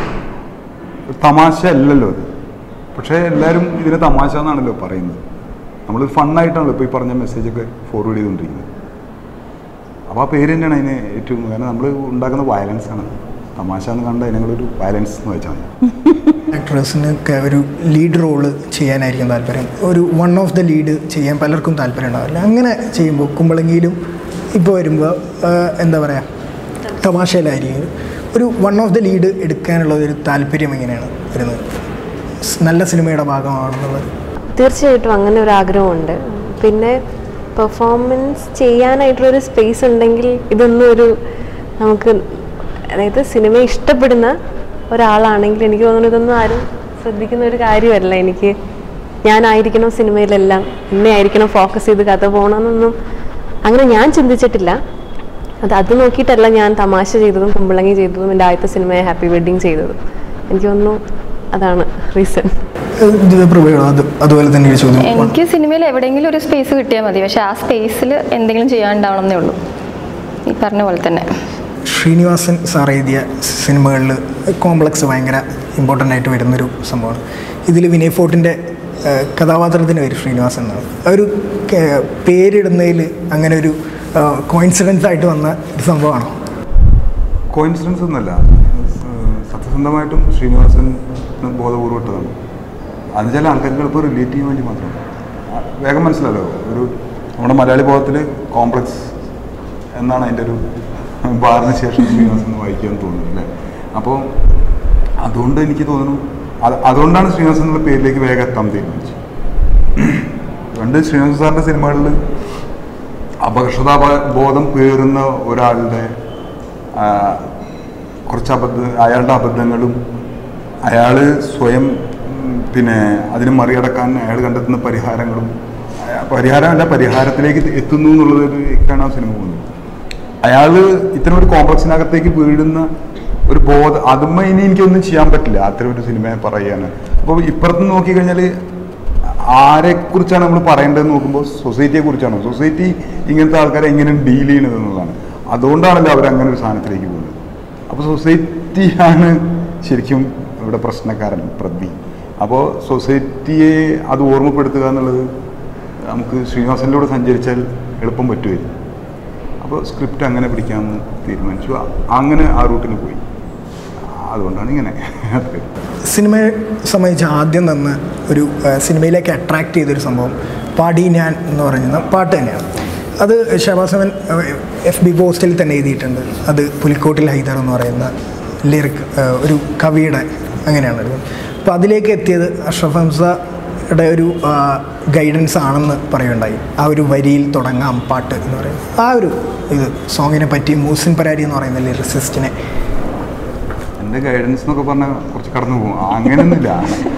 ഒരു തമാശ അല്ലല്ലോ അത് പക്ഷേ എല്ലാവരും ഇതിനെ തമാശ എന്നാണല്ലോ പറയുന്നത് നമ്മൾ ഫണ്ണായിട്ടാണല്ലോ ഇപ്പോൾ ഈ പറഞ്ഞ മെസ്സേജൊക്കെ ഫോർവേഡ് ചെയ്തുകൊണ്ടിരിക്കുന്നത് അപ്പോൾ ആ പേര് തന്നെയാണ് അതിന് ഏറ്റവും കാരണം നമ്മൾ ഉണ്ടാക്കുന്ന വയലൻസ് ആണ് തമാശ എന്ന് കണ്ട അതിനങ്ങളൊരു വയലൻസ് എന്ന് വെച്ചാൽ മതി ആക്ട്രസിന് ഒക്കെ ഒരു ലീഡ് റോള് ചെയ്യാനായിരിക്കും താല്പര്യം ഒരു വൺ ഓഫ് ദ ലീഡ് ചെയ്യാൻ പലർക്കും താല്പര്യം ഉണ്ടാവില്ല അങ്ങനെ ചെയ്യുമ്പോൾ കുമ്പളങ്ങിയിലും ഇപ്പോൾ വരുമ്പോൾ എന്താ പറയുക തമാശയിലായിരിക്കും ഒരു വൺ ഓഫ് ദ ലീഡ് എടുക്കാനുള്ള ഒരു താല്പര്യം എങ്ങനെയാണ് വരുന്നത് സ് നല്ല സിനിമയുടെ ഭാഗമാണെന്നുള്ളത് തീർച്ചയായിട്ടും അങ്ങനെ ഒരു ആഗ്രഹമുണ്ട് പിന്നെ പെർഫോമൻസ് ചെയ്യാനായിട്ടുള്ളൊരു സ്പേസ് ഉണ്ടെങ്കിൽ ഇതൊന്നും ഒരു നമുക്ക് അതായത് സിനിമ ഇഷ്ടപ്പെടുന്ന ഒരാളാണെങ്കിൽ എനിക്ക് തോന്നുന്നു ഇതൊന്നും ആരും ശ്രദ്ധിക്കുന്ന ഒരു കാര്യമല്ല എനിക്ക് ഞാനായിരിക്കണം സിനിമയിലെല്ലാം എന്നെ ആയിരിക്കണം ഫോക്കസ് ചെയ്ത് കഥ പോകണമെന്നൊന്നും അങ്ങനെ ഞാൻ ചിന്തിച്ചിട്ടില്ല അത് അത് നോക്കിയിട്ടല്ല ഞാൻ തമാശ ചെയ്തതും കുമ്പളങ്ങി ചെയ്തതും എൻ്റെ ആദ്യത്തെ സിനിമയെ ഹാപ്പി വെഡ്ഡിങ് ചെയ്തതും എനിക്ക് തോന്നുന്നു അതാണ് റീസൺ ദിവപ്രഭയോ അത് അതുപോലെ തന്നെ ഒരു ചോദ്യം എനിക്ക് സിനിമയിൽ എവിടെയെങ്കിലും ഒരു സ്പേസ് കിട്ടിയാൽ മതി പക്ഷെ ആ സ്പേസിൽ എന്തെങ്കിലും ചെയ്യാനുണ്ടാവണം എന്നേ ഉള്ളൂ ഈ പറഞ്ഞ പോലെ തന്നെ ശ്രീനിവാസൻ സാർ എഴുതിയ സിനിമകളിൽ കോംപ്ലക്സ് ഭയങ്കര ഇമ്പോർട്ടൻ്റ് ആയിട്ട് വരുന്നൊരു സംഭവമാണ് ഇതിൽ വിനയ് ഫോർട്ടിൻ്റെ കഥാപാത്രത്തിന് പേര് ശ്രീനിവാസൻ എന്നാണ് ആ ഒരു ക- പേരിടുന്നതിൽ അങ്ങനെ ഒരു കോയിൻസിഡൻസ് ആയിട്ട് വന്ന ഒരു സംഭവമാണോ കോയിൻസിഡൻസ് ഒന്നുമല്ല ഏഹ് സത്യസന്ധമായിട്ടും ശ്രീനിവാസൻ ബോധപൂർവ്വം ഇട്ടതാണ് അത് ചില ആൾക്കാർക്ക് എളുപ്പം റിലേറ്റ് ചെയ്യാൻ വേണ്ടി മാത്രമാണ് ആ, വേഗം മനസ്സിലല്ലോ ഒരു നമ്മുടെ മലയാളി ബോധത്തിൽ കോംപ്ലക്സ് എന്നാണ് അതിൻ്റെ ഒരു ബാറിന് ശേഷം ശ്രീനിവാസൻ എന്ന് വായിക്കാൻ തോന്നുന്നത് അല്ലേ അപ്പോൾ അതുകൊണ്ട് എനിക്ക് തോന്നുന്നു അത് അതുകൊണ്ടാണ് ശ്രീനിവാസൻ എന്നുള്ള പേരിലേക്ക് വേഗം എത്താൻ തീരുമാനിച്ചത് പണ്ട് ശ്രീനിവാസൻ സാറിൻ്റെ സിനിമകളിൽ അപകർഷതാ ബോധം പേറുന്ന ഒരാളുടെ ആ, കുറച്ച് അബദ്ധ അയാളുടെ അബദ്ധങ്ങളും അയാൾ സ്വയം ഉം, പിന്നെ അതിനെ മറികടക്കാൻ അയാൾ കണ്ടെത്തുന്ന പരിഹാരങ്ങളും അയ- പരിഹാരമല്ല പരിഹാരത്തിലേക്ക് എത്തുന്നു എന്നുള്ളതൊക്കെയാണ് ആ സിനിമ പോകുന്നത് അയാൾ ഇത്തരം ഒരു കോംപ്ലക്സിനകത്തേക്ക് വീഴുന്ന ഒരു ബോധ അതുമ്മ ഇനി എനിക്കൊന്നും ചെയ്യാൻ പറ്റില്ല അത്തരം ഒരു സിനിമയെ പറയാൻ അപ്പോൾ ഇപ്പുറത്ത് നോക്കിക്കഴിഞ്ഞാൽ ആരെക്കുറിച്ചാണ് നമ്മൾ പറയേണ്ടതെന്ന് നോക്കുമ്പോൾ സൊസൈറ്റിയെ കുറിച്ചാണ് സൊസൈറ്റി ഇങ്ങനത്തെ ആൾക്കാരെ എങ്ങനെ ഡീൽ ചെയ്യണത് എന്നുള്ളതാണ് അതുകൊണ്ടാണല്ലോ അവർ അങ്ങനെ ഒരു സാധനത്തിലേക്ക് പോകുന്നത് അപ്പോൾ സൊസൈറ്റിയാണ് ശരിക്കും ഇവിടെ പ്രശ്നക്കാരൻ പ്രതി അപ്പോൾ സൊസൈറ്റിയെ അത് ഓർമ്മപ്പെടുത്തുക എന്നുള്ളത് നമുക്ക് ശ്രീനിവാസനിലൂടെ സഞ്ചരിച്ചാൽ എളുപ്പം പറ്റുമായിരുന്നു അപ്പോൾ സ്ക്രിപ്റ്റ് അങ്ങനെ പിടിക്കാമെന്ന് തീരുമാനിച്ചു അ- അങ്ങനെ ആ റൂട്ടിന് പോയി അതുകൊണ്ടാണ് ഇങ്ങനെ അത്രേ സിനിമയെ സംബന്ധിച്ച് ആദ്യം നിന്ന് ഒരു ആ, സിനിമയിലേക്ക് അട്രാക്ട് ചെയ്തൊരു സംഭവം പാടി ഞാൻ എന്ന് പറയുന്ന പാട്ട് തന്നെയാണ് അത് ഷഹബാസവൻ എഫ് ബി പോസ്റ്റിൽ തന്നെ എഴുതിയിട്ടുണ്ട് അത് പുലിക്കോട്ടിൽ ഹൈദർ എന്ന് പറയുന്ന ലിറിക് ഒരു കവിയുടെ അങ്ങനെയാണ് എഴുതുന്നത് അപ്പോൾ അതിലേക്ക് എത്തിയത് അഷ്റഫ് ഹംസയുടെ ഒരു ഗൈഡൻസ് ആണെന്ന് പറയുണ്ടായി ആ ഒരു വരിയിൽ തുടങ്ങാം പാട്ട് എന്ന് പറയുന്നത് ആ ഒരു ഇത് സോങ്ങിനെ പറ്റി മൂസിൻ പരാരി എന്ന് പറയുന്ന ലിറിസിസ്റ്റിനെ എൻ്റെ ഗൈഡൻസ് എന്നൊക്കെ പറഞ്ഞാൽ കുറച്ച് കടന്നു പോകും അങ്ങനെയൊന്നുമില്ല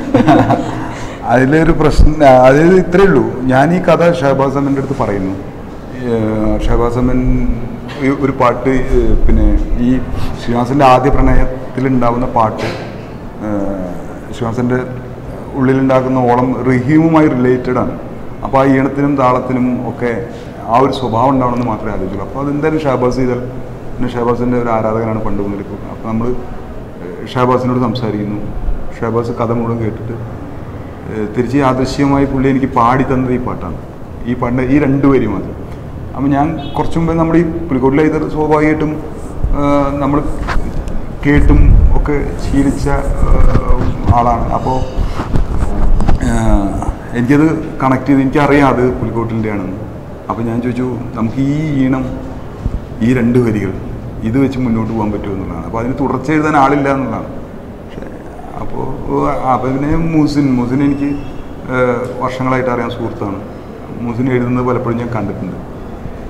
അതിലൊരു പ്രശ്നം അതായത് ഇത്രയേ ഉള്ളൂ ഞാൻ ഈ കഥ ഷഹബാസ് അമ്മൻ്റെ അടുത്ത് പറയുന്നു ഏഹ് ഷഹബാസ് അമ്മൻ ഈ- ഒരു പാട്ട് ഏഹ് പിന്നെ ഈ ശ്രീനിവാസൻ്റെ ആദ്യ പ്രണയത്തിലുണ്ടാവുന്ന പാട്ട് ഏഹ് ശ്രീനിവാസൻ്റെ ഉള്ളിലുണ്ടാക്കുന്ന ഓളം റഹീമുമായി റിലേറ്റഡ് ആണ് അപ്പോൾ ആ ഈണത്തിനും താളത്തിനും ഒക്കെ ആ ഒരു സ്വഭാവം ഉണ്ടാവണമെന്ന് മാത്രമേ ആലോചിച്ചുള്ളൂ അപ്പോൾ അതെന്തായാലും ഷഹബാസ് ചെയ്താൽ പിന്നെ ഷഹബാസിൻ്റെ ഒരു ആരാധകനാണ് പണ്ട് മുതൽ അപ്പോൾ നമ്മൾ ഷഹബാസിനോട് സംസാരിക്കുന്നു ഷഹബാസ് കഥ മുഴുവൻ കേട്ടിട്ട് ഏഹ് തിരിച്ച് യാദൃശ്യമായി പുള്ളി എനിക്ക് പാടി തന്നത് ഈ പാട്ടാണ് ഈ പാട്ടിൻ്റെ ഈ രണ്ട് വരി മാത്രം അപ്പോൾ ഞാൻ കുറച്ചു മുമ്പേ നമ്മുടെ ഈ പുലിക്കോട്ടിലെ ഇത് സ്വാഭാവികമായിട്ടും നമ്മൾ കേട്ടും ഒക്കെ ശീലിച്ച ഏഹ് ആളാണ് അപ്പോൾ എനിക്കത് കണക്ട് ചെയ്ത് എനിക്കറിയാം അത് പുലിക്കോട്ടിൻ്റെ ആണെന്ന് അപ്പോൾ ഞാൻ ചോദിച്ചു നമുക്ക് ഈ ഈണം ഈ രണ്ട് വരികൾ ഇത് വെച്ച് മുന്നോട്ട് പോകാൻ പറ്റുമോ എന്നുള്ളതാണ് അപ്പോൾ അതിന് തുടർച്ച എഴുതാൻ ആളില്ല എന്നുള്ളതാണ് പക്ഷേ അപ്പോൾ അപ്പോൾ പിന്നെ മൂസിൻ മൂസിൻ എനിക്ക് ഏഹ്, വർഷങ്ങളായിട്ട് അറിയാൻ സുഹൃത്താണ് മൂസിൻ എഴുതുന്നത് പലപ്പോഴും ഞാൻ കണ്ടിട്ടുണ്ട്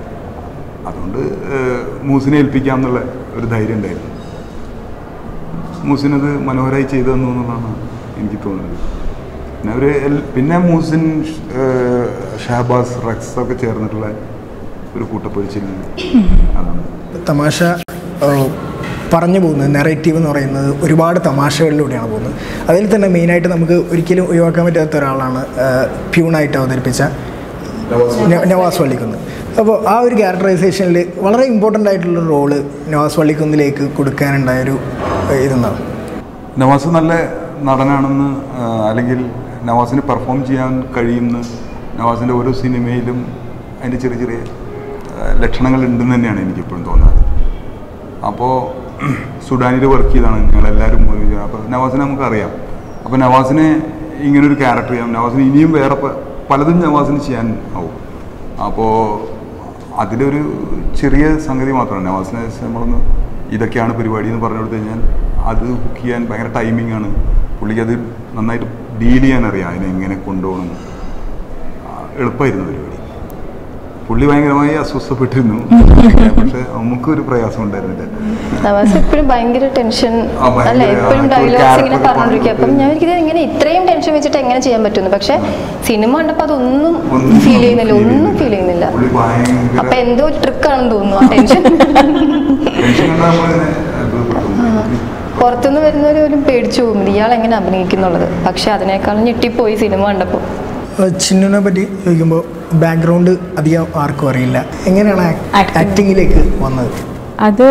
അതുകൊണ്ട് ഏഹ്, മൂസിനെ ഏൽപ്പിക്കാം എന്നുള്ള ഒരു ധൈര്യം ഉണ്ടായിരുന്നു മൂസിനത് മനോഹരമായി ചെയ്തു തന്നു എന്നുള്ളതാണ് എനിക്ക് തോന്നുന്നത് പിന്നെ അവർ പിന്നെ മൂസിൻ ഏഹ്, ഷഹബാസ് റക്സ് ഒക്കെ ചേർന്നിട്ടുള്ള ഒരു കൂട്ടപ്പൊഴിച്ചിൽ അതാണ് തമാശ ഏഹ്, പറഞ്ഞു പോകുന്നത് നെറേറ്റീവ് എന്ന് പറയുന്നത് ഒരുപാട് തമാശകളിലൂടെയാണ് പോകുന്നത് അതിൽ തന്നെ മെയിനായിട്ട് നമുക്ക് ഒരിക്കലും ഒഴിവാക്കാൻ പറ്റാത്ത ഒരാളാണ് ഏഹ്, പ്യൂണായിട്ട് അവതരിപ്പിച്ച ന- നവാസ് വള്ളിക്കുന്ന് അപ്പോൾ ആ ഒരു ക്യാരക്ടറൈസേഷനിൽ വളരെ ഇമ്പോർട്ടൻ്റ് ആയിട്ടുള്ള റോള് നവാസ് വള്ളിക്കുന്നിലേക്ക് കൊടുക്കാനുണ്ടായൊരു ഏഹ്, ഇതെന്താണ് നവാസ് നല്ല നടനാണെന്ന് ആ, അല്ലെങ്കിൽ നവാസിന് പെർഫോം ചെയ്യാൻ കഴിയുന്ന നവാസിൻ്റെ ഓരോ സിനിമയിലും അതിൻ്റെ ചെറിയ ചെറിയ ആ, ലക്ഷണങ്ങൾ ഉണ്ടെന്ന് തന്നെയാണ് എനിക്കിപ്പോഴും തോന്നുന്നത് അപ്പോൾ സുഡാനിൽ വർക്ക് ചെയ്താണ് ഞങ്ങളെല്ലാവരും ഒരുമിച്ച് അപ്പോൾ നവാസിനെ നമുക്കറിയാം അപ്പോൾ നവാസിനെ ഇങ്ങനൊരു ക്യാരക്ടർ ചെയ്യാം നവാസിന് ഇനിയും വേറെ പ- പലതും നവാസിന് ചെയ്യാൻ ആവും അപ്പോൾ അതിലൊരു ചെറിയ സംഗതി മാത്രമാണ് നവാസിനെ നമ്മളൊന്ന് ഇതൊക്കെയാണ് പരിപാടി എന്ന് പറഞ്ഞു കൊടുത്തു കഴിഞ്ഞാൽ അത് ബുക്ക് ചെയ്യാൻ ഭയങ്കര ടൈമിംഗ് ആണ് പുള്ളിക്ക് അത് നന്നായിട്ട് ഡീൽ ചെയ്യാൻ അറിയാം അതിനെ എങ്ങനെ കൊണ്ടുപോകണം എളുപ്പമായിരുന്നു പരിപാടി പുള്ളി ഭയങ്കരമായി അസ്വസ്ഥപ്പെട്ടിരുന്നു പക്ഷെ നമുക്കൊരു പ്രയാസം ഉണ്ടായിരുന്നില്ല നവാസ് എപ്പോഴും ഭയങ്കര ടെൻഷൻ ആ, ഭയങ്കര അല്ല എപ്പോഴും ആ, ഡയലോഗ്സ് character ഇങ്ങനെ ഒക്കെ പറഞ്ഞോണ്ടിരിക്കും അപ്പം ഞാൻ ഇത് ഇങ്ങനെ ഇത്രയും ടെൻഷൻ വെച്ചിട്ട് എങ്ങനെ ചെയ്യാൻ പറ്റുന്നു പക്ഷെ സിനിമ കണ്ടപ്പോൾ അതൊന്നും ഒന്നും ഫീൽ ചെയ്യുന്നില്ല feel ഒന്നും ഫീൽ ചെയ്യുന്നില്ല പുള്ളി ഭയങ്കര അപ്പൊ എന്തോ ഒരു ട്രിക്കാണെന്ന് തോന്നുന്നു ആ ടെൻഷൻ ടെൻഷൻ കണ്ടാൽ നമ്മളിങ്ങനെ അത്ഭുതപ്പെട്ടു. പുറത്തുനിന്ന് വരുന്നവർ പോലും പേടിച്ചു പോകും ഇയാൾ എങ്ങനെ അഭിനയിക്കുന്നുള്ളത് പക്ഷെ അതിനേക്കാളും ഞെട്ടിപ്പോയി സിനിമ കണ്ടപ്പോൾ ചിന്നുനെ പറ്റി ചോദിക്കുമ്പോൾ ബാക്ക്ഗ്രൗണ്ട് അധികം ആർക്കും അറിയില്ല എങ്ങനെയാണ് Acting. ആക്ടിങ്ങിലേക്ക് വന്നത് അത്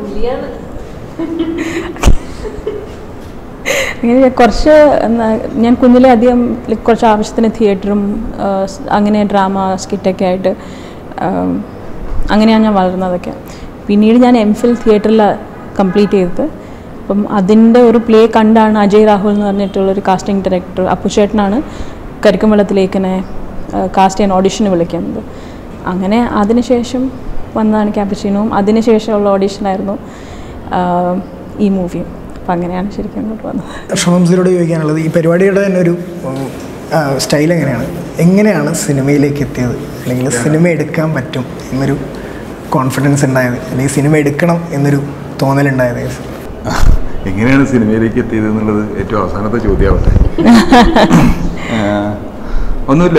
അങ്ങനെ കുറച്ച് എന്നാ, ഞാൻ കുഞ്ഞിലെ അധികം like കുറച്ച് ആവശ്യത്തിന് തിയേറ്ററും അങ്ങനെ ഡ്രാമ സ്കിറ്റൊക്കെ ആയിട്ട് ആം, അങ്ങനെയാണ് ഞാൻ വളർന്നതൊക്കെ പിന്നീട് ഞാൻ എം ഫിൽ തിയേറ്ററിൽ കംപ്ലീറ്റ് ചെയ്തത് അപ്പം അതിൻ്റെ ഒരു പ്ലേ കണ്ടാണ് അജയ് രാഹുൽ എന്ന് പറഞ്ഞിട്ടുള്ളൊരു കാസ്റ്റിംഗ് ഡയറക്ടർ അപ്പുചേട്ടനാണ് കരിക്കുമ്പളത്തിലേക്കിനെ കാസ്റ്റ് ചെയ്യാൻ ഓഡിഷന് വിളിക്കുന്നത് അങ്ങനെ അതിനുശേഷം വന്നതാണ് ക്യാപ്പച്ചിനോവും അതിനുശേഷമുള്ള ഓഡിഷനായിരുന്നു ഈ മൂവിയും അപ്പം അങ്ങനെയാണ് ശരിക്കും അങ്ങോട്ട് വന്നത് ഷോംസിനോട് ചോദിക്കാനുള്ളത് ഈ പരിപാടിയുടെ തന്നെ ഒരു സ്റ്റൈൽ എങ്ങനെയാണ് എങ്ങനെയാണ് സിനിമയിലേക്ക് എത്തിയത് അല്ലെങ്കിൽ സിനിമ എടുക്കാൻ പറ്റും എന്നൊരു കോൺഫിഡൻസ് ഉണ്ടായത് അല്ലെങ്കിൽ സിനിമ എടുക്കണം എന്നൊരു തോന്നലുണ്ടായത് എങ്ങനെയാണ് സിനിമയിലേക്ക് എത്തിയത് എന്നുള്ളത് ഏറ്റവും അവസാനത്തെ ചോദ്യമാവട്ടെ ആഹ് ഒന്നുമില്ല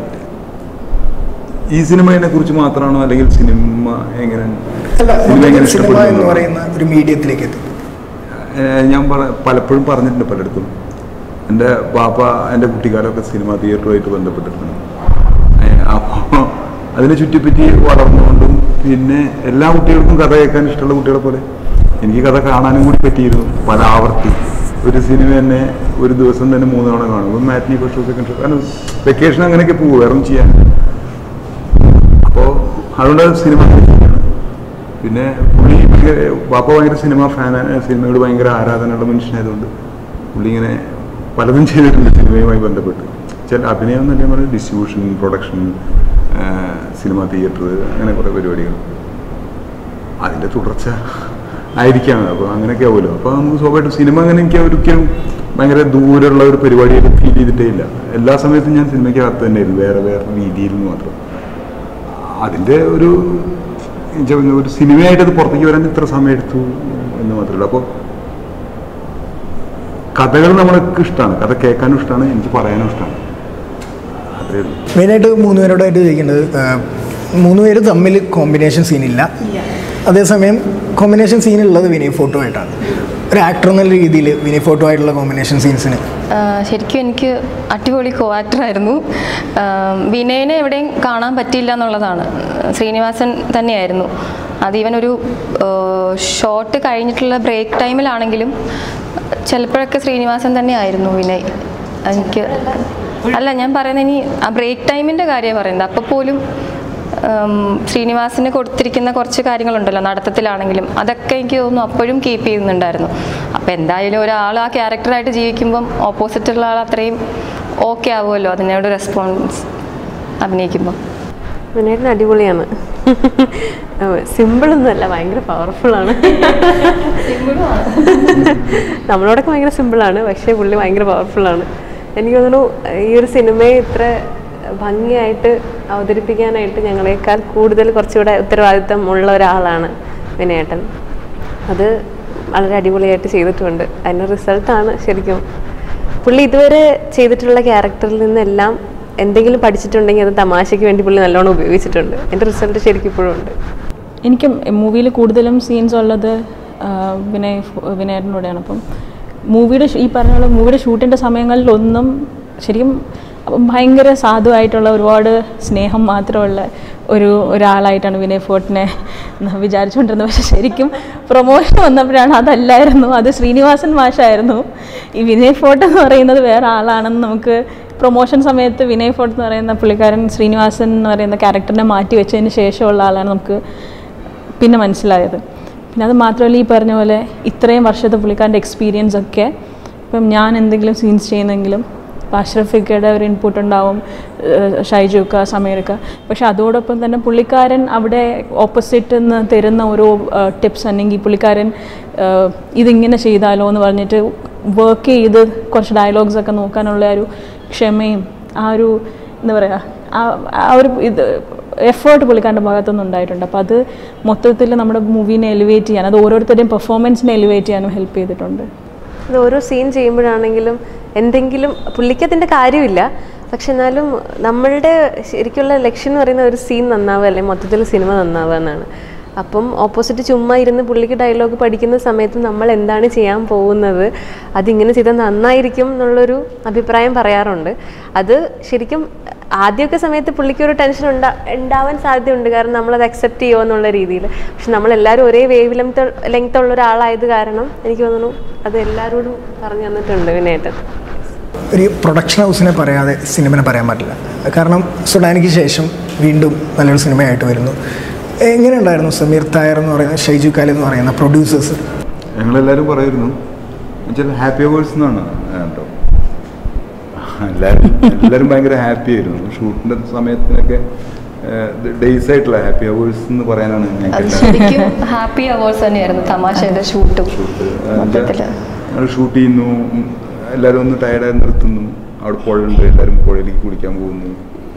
ഈ സിനിമയെ കുറിച്ച് മാത്രമാണോ അല്ലെങ്കിൽ സിനിമ എങ്ങനെ അല്ല സിനിമ എങ്ങനെ സിനിമ ഇഷ്ടപ്പെടുന്നു എന്ന് പറയുന്ന ഒരു മീഡിയത്തിലേക്ക് എത്തി ഏഹ് ഞാൻ പറ- പലപ്പോഴും പറഞ്ഞിട്ടുണ്ട് പലയിടത്തും എൻ്റെ പാപ്പ എൻ്റെ കുട്ടിക്കാലമൊക്കെ സിനിമ തിയേറ്ററുമായിട്ട് ബന്ധപ്പെട്ടിട്ടുണ്ട് അപ്പോൾ അതിനെ ചുറ്റിപ്പറ്റി വളർന്നുകൊണ്ടും പിന്നെ എല്ലാ കുട്ടികൾക്കും കഥ കേൾക്കാൻ ഇഷ്ടമുള്ള കുട്ടികളെ പോലെ എനിക്ക് കഥ കാണാനും കൂടി പറ്റിയിരുന്നു പല ആവർത്തി ഒരു സിനിമ തന്നെ ഒരു ദിവസം തന്നെ മൂന്ന് തവണ കാണും ഇപ്പം matinee first show second show കാരണം വെക്കേഷൻ അങ്ങനെയൊക്കെ പോകും വേറെ ഒന്നും ചെയ്യാൻ അപ്പോൾ അതുകൊണ്ട് സിനിമ ഇഷ്ടമാണ്. പിന്നെ പുള്ളി ഭയങ്കര ബാപ്പ ഭയങ്കര സിനിമ ഫാനാണ് സിനിമയോട് ഭയങ്കര ആരാധനയുള്ള മനുഷ്യനായതുകൊണ്ട് പുള്ളി ഇങ്ങനെ പലതും ചെയ്തിട്ടുണ്ട് സിനിമയുമായി ബന്ധപ്പെട്ട് ചില അഭിനയം എന്നല്ല പറയുന്നത് ഡിസ്ട്രിബ്യൂഷൻ പ്രൊഡക്ഷൻ സിനിമ തിയേറ്റർ അങ്ങനെ കുറേ പരിപാടികൾ അതിൻ്റെ തുടർച്ച ആയിരിക്കാം അപ്പോൾ അങ്ങനെയൊക്കെ ആവുമല്ലോ അപ്പോൾ നമുക്ക് സ്വാഭാവികമായിട്ടും സിനിമ അങ്ങനെ എനിക്ക് ഒരിക്കലും ഭയങ്കര ദൂരമുള്ള ഒരു പരിപാടിയായിട്ട് ഫീൽ ചെയ്തിട്ടേ ഇല്ല എല്ലാ സമയത്തും ഞാൻ സിനിമയ്ക്കകത്ത് തന്നെയായിരുന്നു വേറെ വേറെ രീതിയിൽ മാത്രം അതിൻ്റെ ഒരു എന്താ പറയുക, ഒരു സിനിമയായിട്ട് അത് പുറത്തേക്ക് വരാൻ ഇത്ര സമയം എടുത്തു എന്ന് മാത്രമേ ഉള്ളൂ അപ്പോൾ കഥകൾ നമ്മൾക്ക് ഇഷ്ടമാണ് കഥ കേൾക്കാനും ഇഷ്ടമാണ് എനിക്ക് പറയാനും ഇഷ്ടമാണ് അത്രേ ഉള്ളൂ മെയിനായിട്ട് മൂന്ന് പേരോടായിട്ട് ചോദിക്കേണ്ടത് ആ, മൂന്ന് പേര് തമ്മിൽ കോമ്പിനേഷൻ സീനില്ല അതേസമയം കോമ്പിനേഷൻ സീൻ ഉള്ളത് വിനയ് ഫോട്ടോ ആയിട്ടാണ് ഒരു ആക്ടർ എന്നുള്ള രീതിയിൽ വിനയ് ഫോട്ടോ ആയിട്ടുള്ള കോമ്പിനേഷൻ സീൻസിന് ആഹ് ശരിക്കും എനിക്ക് അടിപൊളി കോ ആക്ടറായിരുന്നു ആഹ് വിനയനെ എവിടെയും കാണാൻ പറ്റിയില്ല എന്നുള്ളതാണ് ശ്രീനിവാസൻ തന്നെയായിരുന്നു അത് ഈവൻ ഒരു ഷോട്ട് കഴിഞ്ഞിട്ടുള്ള ബ്രേക്ക് ടൈമിലാണെങ്കിലും ചിലപ്പോഴൊക്കെ ശ്രീനിവാസൻ തന്നെയായിരുന്നു വിനയ് എനിക്ക് അല്ല ഞാൻ പറയുന്നത് ഇനി ആ ബ്രേക്ക് ടൈമിൻ്റെ കാര്യമാണ് പറയുന്നത് അപ്പോൾ പോലും ഉം, ശ്രീനിവാസിന് കൊടുത്തിരിക്കുന്ന കുറച്ച് കാര്യങ്ങളുണ്ടല്ലോ നടത്തത്തിലാണെങ്കിലും അതൊക്കെ എനിക്ക് തോന്നുന്നു അപ്പോഴും കീപ്പ് ചെയ്യുന്നുണ്ടായിരുന്നു അപ്പോൾ എന്തായാലും ഒരാൾ ആ ക്യാരക്ടറായിട്ട് ജീവിക്കുമ്പം ഓപ്പോസിറ്റുള്ള ആൾ അത്രയും ഓക്കെ ആവുമല്ലോ അതിനോട് റെസ്പോൺസ് അഭിനയിക്കുമ്പോൾ വിനേട്ടൻ അടിപൊളിയാണ് സിമ്പിളൊന്നുമല്ല ഭയങ്കര പവർഫുള്ളാണ് നമ്മളോടൊക്കെ ഭയങ്കര സിമ്പിളാണ് പക്ഷേ പുള്ളി ഭയങ്കര പവർഫുള്ളാണ് എനിക്ക് തോന്നുന്നു ഈ ഒരു സിനിമയെ ഇത്ര ഭംഗിയായിട്ട് അവതരിപ്പിക്കാനായിട്ട് ഞങ്ങളെക്കാൾ കൂടുതൽ കുറച്ചുകൂടെ ഉത്തരവാദിത്തം ഉള്ള ഒരാളാണ് വിനയേട്ടൻ അത് വളരെ അടിപൊളിയായിട്ട് ചെയ്തിട്ടുണ്ട് അതിൻ്റെ റിസൾട്ടാണ് ശരിക്കും പുള്ളി ഇതുവരെ ചെയ്തിട്ടുള്ള ക്യാരക്ടറിൽ നിന്നെല്ലാം എന്തെങ്കിലും പഠിച്ചിട്ടുണ്ടെങ്കിൽ അത് തമാശയ്ക്ക് വേണ്ടി പുള്ളി നല്ലോണം ഉപയോഗിച്ചിട്ടുണ്ട് എൻ്റെ റിസൾട്ട് ശരിക്കും ഇപ്പോഴും ഉണ്ട് എനിക്ക് മൂവിയിൽ കൂടുതലും സീൻസ് ഉള്ളത് ആ, വിനയ് ഫോ- വിനയേട്ടനോടെയാണ് അപ്പം മൂവിയുടെ ഷൂ- ഈ പറഞ്ഞ പോലെ മൂവിയുടെ ഷൂട്ടിൻ്റെ സമയങ്ങളിലൊന്നും ശരിക്കും ഭയങ്കര സാധുവായിട്ടുള്ള ഒരുപാട് സ്നേഹം മാത്രമുള്ള ഒരു ഒരാളായിട്ടാണ് വിനയ് ഫോർട്ടിനെ വിചാരിച്ചുകൊണ്ടിരുന്നത് പക്ഷെ ശരിക്കും പ്രൊമോഷൻ വന്നപ്പോഴാണ് അതല്ലായിരുന്നു അത് ശ്രീനിവാസൻ മാഷായിരുന്നു ഈ വിനയ് ഫോർട്ട് എന്ന് പറയുന്നത് വേറെ ആളാണെന്ന് നമുക്ക് പ്രൊമോഷൻ സമയത്ത് വിനയ് ഫോർട്ട് എന്ന് പറയുന്ന പുള്ളിക്കാരൻ ശ്രീനിവാസൻ എന്ന് പറയുന്ന ക്യാരക്ടറിനെ മാറ്റി വെച്ചതിന് ശേഷമുള്ള ആളാണ് നമുക്ക് പിന്നെ മനസ്സിലായത് പിന്നെ അത് മാത്രമല്ല ഈ പറഞ്ഞ പോലെ ഇത്രയും വർഷത്തെ പുള്ളിക്കാരൻ്റെ എക്സ്പീരിയൻസ് ഒക്കെ ഇപ്പം ഞാൻ എന്തെങ്കിലും സീൻസ് ചെയ്യുന്നെങ്കിലും ഇപ്പം അഷ്റഫിക്കയുടെ ഒരു ഇൻപുട്ട് ഉണ്ടാവും ഏഹ് ഷൈജുക്ക സമീർക്ക പക്ഷെ അതോടൊപ്പം തന്നെ പുള്ളിക്കാരൻ അവിടെ ഓപ്പോസിറ്റ് നിന്ന് തരുന്ന ഓരോ ടിപ്സ് അല്ലെങ്കിൽ പുള്ളിക്കാരൻ ഏഹ് ഇതിങ്ങനെ ചെയ്താലോ എന്ന് പറഞ്ഞിട്ട് വർക്ക് ചെയ്ത് കുറച്ച് ഡയലോഗ്സ് ഒക്കെ നോക്കാനുള്ള ഒരു ക്ഷമയും ആ ഒരു എന്താ പറയുക ആ- ആ ഒരു ഇത് എഫേർട്ട് പുള്ളിക്കാരൻ്റെ ഭാഗത്തുനിന്ന് ഉണ്ടായിട്ടുണ്ട് അപ്പോൾ അത് മൊത്തത്തിൽ നമ്മുടെ മൂവീനെ എലിവേറ്റ് ചെയ്യാൻ അത് ഓരോരുത്തരുടെയും പെർഫോമൻസിനെ എലിവേറ്റ് ചെയ്യാനും ഹെൽപ്പ് ചെയ്തിട്ടുണ്ട് അത് ഓരോ സീൻ ചെയ്യുമ്പോഴാണെങ്കിലും എന്തെങ്കിലും പുള്ളിക്ക് അതിൻ്റെ കാര്യമില്ല പക്ഷെ എന്നാലും നമ്മളുടെ ശരിക്കുള്ള ലക്ഷ്യം എന്ന് പറയുന്ന ഒരു സീൻ നന്നാവുക അല്ലെങ്കിൽ മൊത്തത്തിൽ സിനിമ നന്നാവുക എന്നാണ് അപ്പം ഓപ്പോസിറ്റ് ചുമ്മാ ഇരുന്ന് പുള്ളിക്ക് ഡയലോഗ് പഠിക്കുന്ന സമയത്ത് നമ്മൾ എന്താണ് ചെയ്യാൻ പോകുന്നത് അതിങ്ങനെ ചെയ്താൽ നന്നായിരിക്കും എന്നുള്ളൊരു അഭിപ്രായം പറയാറുണ്ട് അത് ശരിക്കും ആദ്യമൊക്കെ സമയത്ത് പുള്ളിക്ക് ഒരു ടെൻഷൻ ഉണ്ടാ ഉണ്ടാവാൻ സാധ്യതയുണ്ട് കാരണം നമ്മളത് അക്സെപ്റ്റ് ചെയ്യുമോ എന്നുള്ള രീതിയിൽ പക്ഷെ നമ്മളെല്ലാവരും ഒരേ വേവ് ലെങ്ത് ലെങ്ത് ഉള്ള ഒരാളായത് കാരണം എനിക്ക് തോന്നുന്നു അത് എല്ലാവരോടും പറഞ്ഞു തന്നിട്ടുണ്ട് വിനേട്ടൻ ഒരു പ്രൊഡക്ഷൻ ഹൗസിനെ പറയാതെ സിനിമനെ പറയാൻ പറ്റില്ല കാരണം സുഡാനിക്ക് ശേഷം വീണ്ടും നല്ലൊരു സിനിമയായിട്ട് വരുന്നു എങ്ങനെ ഉണ്ടായിരുന്നു സമീർ തായർ എന്ന് പറയുന്ന ഷൈജു കാൽ എന്ന് പറയുന്ന പ്രൊഡ്യൂസേഴ്സ് ഞങ്ങളെല്ലാവരും പറയുന്നു എന്നുവെച്ചാൽ ഹാപ്പി അവേഴ്സ് എന്നാണ് കേട്ടോ എല്ലാവരും എല്ലാവരും ഭയങ്കര ഹാപ്പി ആയിരുന്നു ഷൂട്ടിൻ്റെ സമയത്തിനൊക്കെ ഡേയ്സ് ആയിട്ടുള്ള ഹാപ്പി അവേഴ്സ് എന്ന് പറയാനാണ് അത് ഞങ്ങൾക്ക് ശരിക്കും ഹാപ്പി അവേഴ്സ് തന്നെയായിരുന്നു തമാശയുടെ ഷൂട്ടും മൊത്തത്തില് ഞങ്ങൾ ഷൂട്ട് ചെയ്യുന്നു ഉം, എല്ലാവരും ഒന്ന് ടയർഡായി നിർത്തുന്നു അവിടെ പുഴയുണ്ട് എല്ലാവരും പുഴയിലേക്ക് കുളിക്കാൻ പോകുന്നു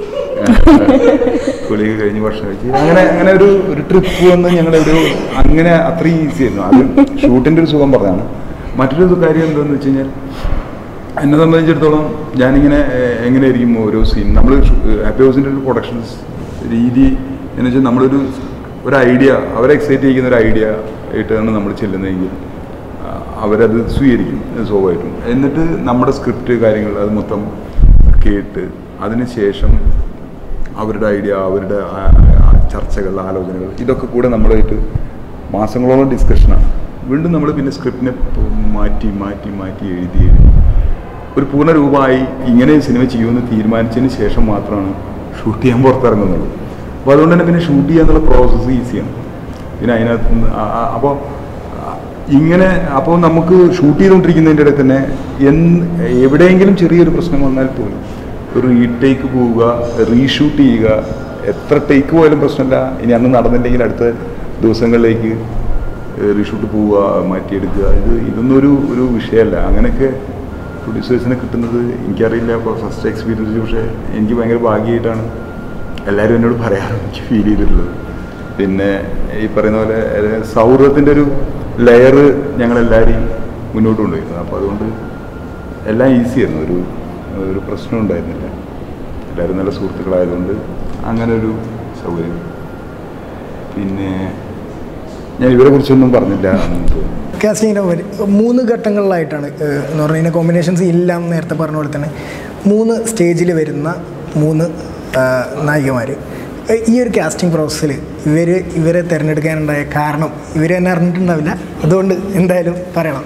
കുളിയൊക്കെ കഴിഞ്ഞ് ഭക്ഷണം കഴിച്ച് അങ്ങനെ അങ്ങനെ ഒരു ഒരു ട്രിപ്പ് വന്ന് ഞങ്ങളൊരു അങ്ങനെ അത്രയും ഈസി ആയിരുന്നു അത് ഷൂട്ടിൻ്റെ ഒരു സുഖം പറഞ്ഞാണ് മറ്റൊരു കാര്യം എന്താണെന്ന് വെച്ച് കഴിഞ്ഞാൽ എന്നെ സംബന്ധിച്ചിടത്തോളം ഞാനിങ്ങനെ ഏഹ്, എങ്ങനെയായിരിക്കും ഓരോ സീൻ നമ്മൾ ഹാപ്പി ഹൗസിൻ്റെ ഒരു പ്രൊഡക്ഷൻ രീതി എന്ന് വെച്ചാൽ നമ്മളൊരു ഒരു ഐഡിയ അവരെ എക്സൈറ്റ് ചെയ്യുന്ന ഒരു ഐഡിയ ആയിട്ടാണ് നമ്മൾ ചെല്ലുന്നതെങ്കിൽ ആ, അവരത് സ്വീകരിക്കും സ്വാഭാവികമായിട്ടും എന്നിട്ട് നമ്മുടെ സ്ക്രിപ്റ്റ് കാര്യങ്ങൾ അത് മൊത്തം കേട്ട് അതിന് ശേഷം അവരുടെ ഐഡിയ അവരുടെ ആ- ആ ചർച്ചകൾ ആലോചനകൾ ഇതൊക്കെ കൂടെ നമ്മളായിട്ട് മാസങ്ങളോളം ഡിസ്കഷനാണ് വീണ്ടും നമ്മൾ പിന്നെ സ്ക്രിപ്റ്റിനെ മാറ്റി മാറ്റി മാറ്റി എഴുതി എഴുതി ഒരു പൂർണ്ണ രൂപമായി ഇങ്ങനെ സിനിമ ചെയ്യുമെന്ന് തീരുമാനിച്ചതിന് ശേഷം മാത്രമാണ് ഷൂട്ട് ചെയ്യാൻ പുറത്തിറങ്ങുന്നത് അപ്പോൾ അതുകൊണ്ട് തന്നെ പിന്നെ ഷൂട്ട് ചെയ്യാന്നുള്ള പ്രോസസ്സ് ഈസിയാണ് പിന്നെ അതിനകത്ത് അപ്പോൾ ഇങ്ങനെ അപ്പോൾ നമുക്ക് ഷൂട്ട് ചെയ്തുകൊണ്ടിരിക്കുന്നതിൻ്റെ ഇടയിൽ തന്നെ എന്ത് എവിടെയെങ്കിലും ചെറിയൊരു പ്രശ്നം വന്നാൽ പോലും ഒരു റീടേക്ക് പോവുക റീഷൂട്ട് ചെയ്യുക എത്ര ടേക്ക് പോയാലും പ്രശ്നമില്ല ഇനി അന്ന് നടന്നില്ലെങ്കിൽ അടുത്ത ദിവസങ്ങളിലേക്ക് റീഷൂട്ട് പോവുക മാറ്റിയെടുക്കുക ഇത് ഇതൊന്നും ഒരു ഒരു വിഷയമല്ല അങ്ങനെയൊക്കെ പ്രൊഡ്യൂസേഴ്സിനെ കിട്ടുന്നത് എനിക്കറിയില്ല ഇപ്പോൾ ഫസ്റ്റ് എക്സ്പീരിയൻസ് പക്ഷേ എനിക്ക് ഭയങ്കര ഭാഗ്യമായിട്ടാണ് എല്ലാവരും എന്നോട് പറയാറ് എനിക്ക് ഫീൽ ചെയ്തിട്ടുള്ളത് പിന്നെ ഈ പറയുന്ന പോലെ ഏഹ്, സൗഹൃദത്തിൻ്റെ ഒരു ലെയർ ഞങ്ങളെല്ലാവരെയും മുന്നോട്ട് കൊണ്ടുപോയിരുന്നു അപ്പോൾ അതുകൊണ്ട് എല്ലാം ഈസി ആയിരുന്നു ഒരു ഒരു പ്രശ്നം ഉണ്ടായിരുന്നില്ല എല്ലാവരും നല്ല സുഹൃത്തുക്കളായതുകൊണ്ട് അങ്ങനെ ഒരു സൗകര്യം പിന്നെ ഞാൻ ഇവരെ കുറിച്ചൊന്നും പറഞ്ഞില്ല എന്ന് തോന്നുന്നു കാസ്റ്റിങ്ങിൻ്റെ വരി മൂന്ന് ഘട്ടങ്ങളിലായിട്ടാണ് ഏഹ്, എന്ന് പറഞ്ഞു കഴിഞ്ഞാൽ കോമ്പിനേഷൻസ് ഇല്ല എന്ന് നേരത്തെ പറഞ്ഞ പോലെ തന്നെ മൂന്ന് സ്റ്റേജിൽ വരുന്ന മൂന്ന് നായികമാർ ഈ ഒരു കാസ്റ്റിംഗ് പ്രോസസ്സിൽ ഇവർ ഇവരെ തിരഞ്ഞെടുക്കാനുണ്ടായ കാരണം ഇവർ തന്നെ അറിഞ്ഞിട്ടുണ്ടാവില്ല അതുകൊണ്ട് എന്തായാലും പറയണം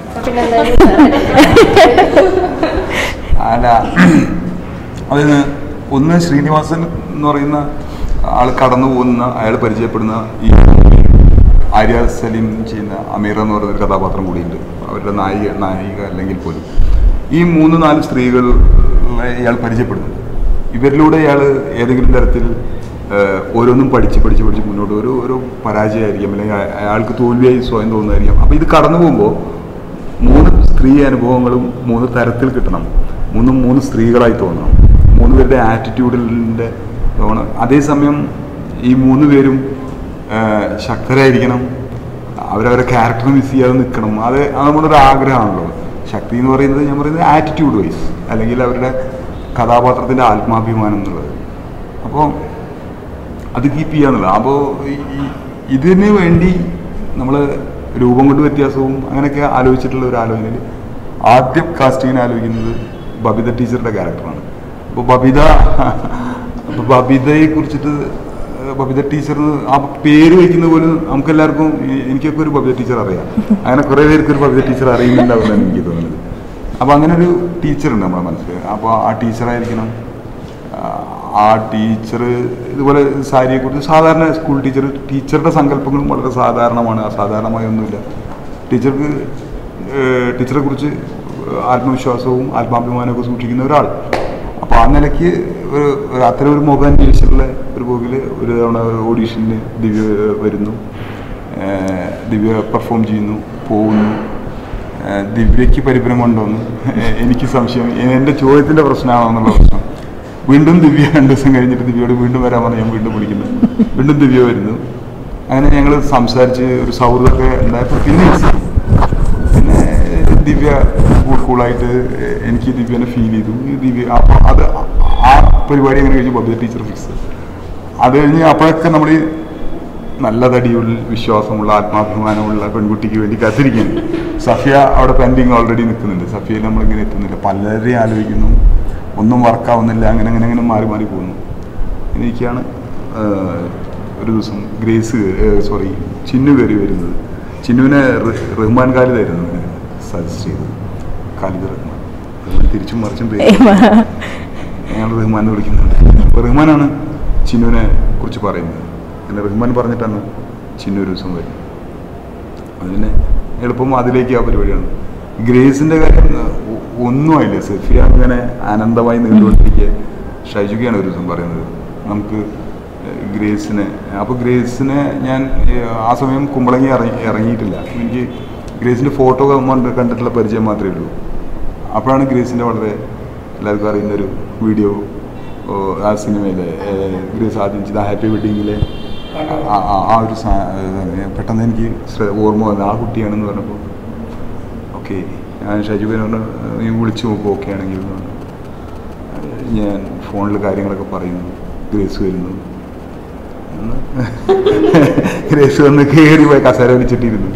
അല്ല അതിന് ഒന്ന് ശ്രീനിവാസൻ എന്ന് പറയുന്ന ആൾ കടന്നു പോകുന്ന അയാൾ പരിചയപ്പെടുന്ന ഈ ആര്യ സലീം ചെയ്യുന്ന അമീറ എന്ന് പറയുന്ന ഒരു കഥാപാത്രം കൂടിയുണ്ട് അവരുടെ നായിക നായിക അല്ലെങ്കിൽ പോലും ഈ മൂന്ന് നാല് സ്ത്രീകൾ ഇയാൾ പരിചയപ്പെടുന്നുണ്ട് ഇവരിലൂടെ ഇയാൾ ഏതെങ്കിലും തരത്തിൽ ഏഹ്, ഓരോന്നും പഠിച്ച് പഠിച്ച് പഠിച്ച് മുന്നോട്ട് ഒരു ഒരു പരാജയമായിരിക്കും അല്ലെങ്കിൽ അയ- അയാൾക്ക് തോൽവിയായി സ്വയം തോന്നുന്നതായിരിക്കും അപ്പോൾ ഇത് കടന്നു പോകുമ്പോൾ മൂന്ന് സ്ത്രീ അനുഭവങ്ങളും മൂന്ന് തരത്തിൽ കിട്ടണം മൂന്നും മൂന്ന് സ്ത്രീകളായി തോന്നണം മൂന്ന് പേരുടെ ആറ്റിറ്റ്യൂഡിൻ്റെ തോന്നണം അതേസമയം ഈ മൂന്ന് പേരും ആ, ശക്തരായിരിക്കണം അവരവരെ ക്യാരക്ടർ മിസ് ചെയ്യാതെ നിൽക്കണം അത് അത് നമ്മുടെ ഒരു ആഗ്രഹമാണല്ലോ ശക്തി എന്ന് പറയുന്നത് ഞാൻ പറയുന്നത് ആറ്റിറ്റ്യൂഡ് വൈസ് അല്ലെങ്കിൽ അവരുടെ കഥാപാത്രത്തിൻ്റെ ആത്മാഭിമാനം എന്നുള്ളത് അപ്പോൾ അത് കീപ്പ് ചെയ്യാന്നുള്ളത് അപ്പോൾ ഇതിന് വേണ്ടി നമ്മൾ രൂപം കൊണ്ട് വ്യത്യാസവും അങ്ങനെയൊക്കെ ആലോചിച്ചിട്ടുള്ള ഒരു ആലോചനയിൽ ആദ്യം കാസ്റ്റിങ്ങിന് ആലോചിക്കുന്നത് ബബിത ടീച്ചറുടെ ക്യാരക്ടറാണ് അപ്പോൾ ബബിത അപ്പോൾ ബബിതയെ കുറിച്ചിട്ട് ബബിത ടീച്ചർ ആ പേര് വയ്ക്കുന്ന പോലും നമുക്ക് എല്ലാവർക്കും എനിക്കൊക്കെ ഒരു ബബിത ടീച്ചർ അറിയാം അങ്ങനെ കുറേ പേർക്ക് ഒരു ബബിത ടീച്ചർ അറിയുന്നുണ്ടാവുമെന്നാണ് എനിക്ക് തോന്നുന്നത് അപ്പോൾ അങ്ങനെ ഒരു ടീച്ചറുണ്ട് നമ്മുടെ മനസ്സിൽ അപ്പോൾ ആ ടീച്ചറായിരിക്കണം ആ ടീച്ചർ ഇതുപോലെ സാരിയെക്കുറിച്ച് സാധാരണ സ്കൂൾ ടീച്ചർ ടീച്ചറുടെ സങ്കല്പങ്ങളും വളരെ സാധാരണമാണ് അസാധാരണമായൊന്നുമില്ല ടീച്ചർക്ക് ഏഹ്, ടീച്ചറെ കുറിച്ച് ആത്മവിശ്വാസവും ആത്മാഭിമാനമൊക്കെ സൂക്ഷിക്കുന്ന ഒരാൾ അപ്പോൾ ആ നിലയ്ക്ക് ഒരു ഒരു അത്തരം ഒരു മുഖം അന്വേഷിച്ചിട്ടുള്ള ഒരു പോകിൽ ഒരു തവണ ഓഡീഷന് ദിവ്യ വരുന്നു ഏഹ്, ദിവ്യ പെർഫോം ചെയ്യുന്നു പോകുന്നു ഏഹ്, ദിവ്യയ്ക്ക് പരിഭ്രമം ഉണ്ടോന്ന് ഏഹ്, എനിക്ക് സംശയം എൻ്റെ ചോദ്യത്തിൻ്റെ പ്രശ്നമാണോ എന്നുള്ള പ്രശ്നം വീണ്ടും ദിവ്യ രണ്ട് ദിവസം കഴിഞ്ഞിട്ട് ദിവ്യയോട് വീണ്ടും വരാൻ പറഞ്ഞ് ഞാൻ വീണ്ടും വിളിക്കുന്നു വീണ്ടും ദിവ്യ വരുന്നു അങ്ങനെ ഞങ്ങൾ സംസാരിച്ച് ഒരു സൗഹൃദമൊക്കെ ഉണ്ടായപ്പോൾ പിന്നെ പിന്നെ ദിവ്യ കൂൾ കൂളായിട്ട് എനിക്ക് ദിവ്യനെ ഫീൽ ചെയ്തു ഈ ദിവ്യ അപ്പോൾ അത് ആ പരിപാടി അങ്ങനെ കഴിഞ്ഞ് ബബിത ടീച്ചർ ഫിക്സ് അത് കഴിഞ്ഞ് അപ്പോഴൊക്കെ നമ്മൾ ഈ നല്ല തടിയുള്ള വിശ്വാസമുള്ള ആത്മാഭിമാനമുള്ള പെൺകുട്ടിക്ക് വേണ്ടി കാത്തിരിക്കുകയാണ് സഫിയ അവിടെ പെൻഡിങ് ഓൾറെഡി നിൽക്കുന്നുണ്ട് സഫിയയിൽ നമ്മളിങ്ങനെ എത്തുന്നില്ല പലരെയും ആലോചിക്കുന്നു ഒന്നും വർക്കാവുന്നില്ല അങ്ങനെ അങ്ങനെ അങ്ങനെ മാറി മാറി പോകുന്നു എനിക്കാണ് ഒരു ദിവസം ഗ്രേസ് സോറി ചിന്നു കയറി വരുന്നത് ചിന്നുവിനെ റ്- റഹ്മാൻ ഖാലിദായിരുന്നു സജസ്റ്റ് ചെയ്തത് ഖാലിദ് റഹ്മാൻ റഹ്മാൻ തിരിച്ചും മറിച്ചും പേര് ഞങ്ങൾ റഹ്മാൻ എന്ന് വിളിക്കുന്നുണ്ട് അപ്പോൾ റഹ്മാനാണ് ചിന്നുവിനെ കുറിച്ച് പറയുന്നത് പിന്നെ റഹ്മാൻ പറഞ്ഞിട്ടാണ് ചിന്നു ഒരു ദിവസം വരും അതിന് എളുപ്പം അതിലേക്ക് ആ പരിപാടിയാണ് ഗ്രേസിന്റെ കാര്യം ഒ- ഒന്നും ആയില്ല സെഫിയ അങ്ങനെ ആനന്ദമായി നീണ്ടുകൊണ്ടിരിക്കുക ഷൈജുക്കയാണ് ഒരു ദിവസം പറയുന്നത് നമുക്ക് ഏഹ്, ഗ്രേസിനെ അപ്പോൾ ഗ്രേസിനെ ഞാൻ ഏഹ്, ആ സമയം കുമ്പളങ്ങി ഇറങ്ങി ഇറങ്ങിയിട്ടില്ല എനിക്ക് ഗ്രേസിന്റെ ഫോട്ടോ കണ്ടിട്ടുള്ള പരിചയം മാത്രമേ ഉള്ളൂ അപ്പോഴാണ് ഗ്രേസിന്റെ വളരെ എല്ലാവർക്കും അറിയുന്ന ഒരു വീഡിയോ ഓ, ആ സിനിമയിലെ ഏഹ്, ഗ്രേസ് ആദ്യം ചെയ്ത ഹാപ്പി വെഡിങ്ങിലെ ആ ആ- ആ ഒരു സാ- ഏഹ്, പെട്ടെന്ന് എനിക്ക് ശ്ര- ഓർമ്മ വന്നു ആ കുട്ടിയാണെന്ന് പറഞ്ഞപ്പോൾ ഓക്കെ ഞാൻ ഷജുബിനെ പറഞ്ഞു നീ വിളിച്ചു നോക്കും ഓക്കെ ആണെങ്കിൽ എന്ന് പറഞ്ഞു. ഞാൻ ഫോണിൽ കാര്യങ്ങളൊക്കെ പറയുന്നു ഗ്രേസ് വരുന്നു എന്ന് ഗ്രേസ് വന്ന് കയറി പോയി കസേര വലിച്ചിട്ടിരുന്നു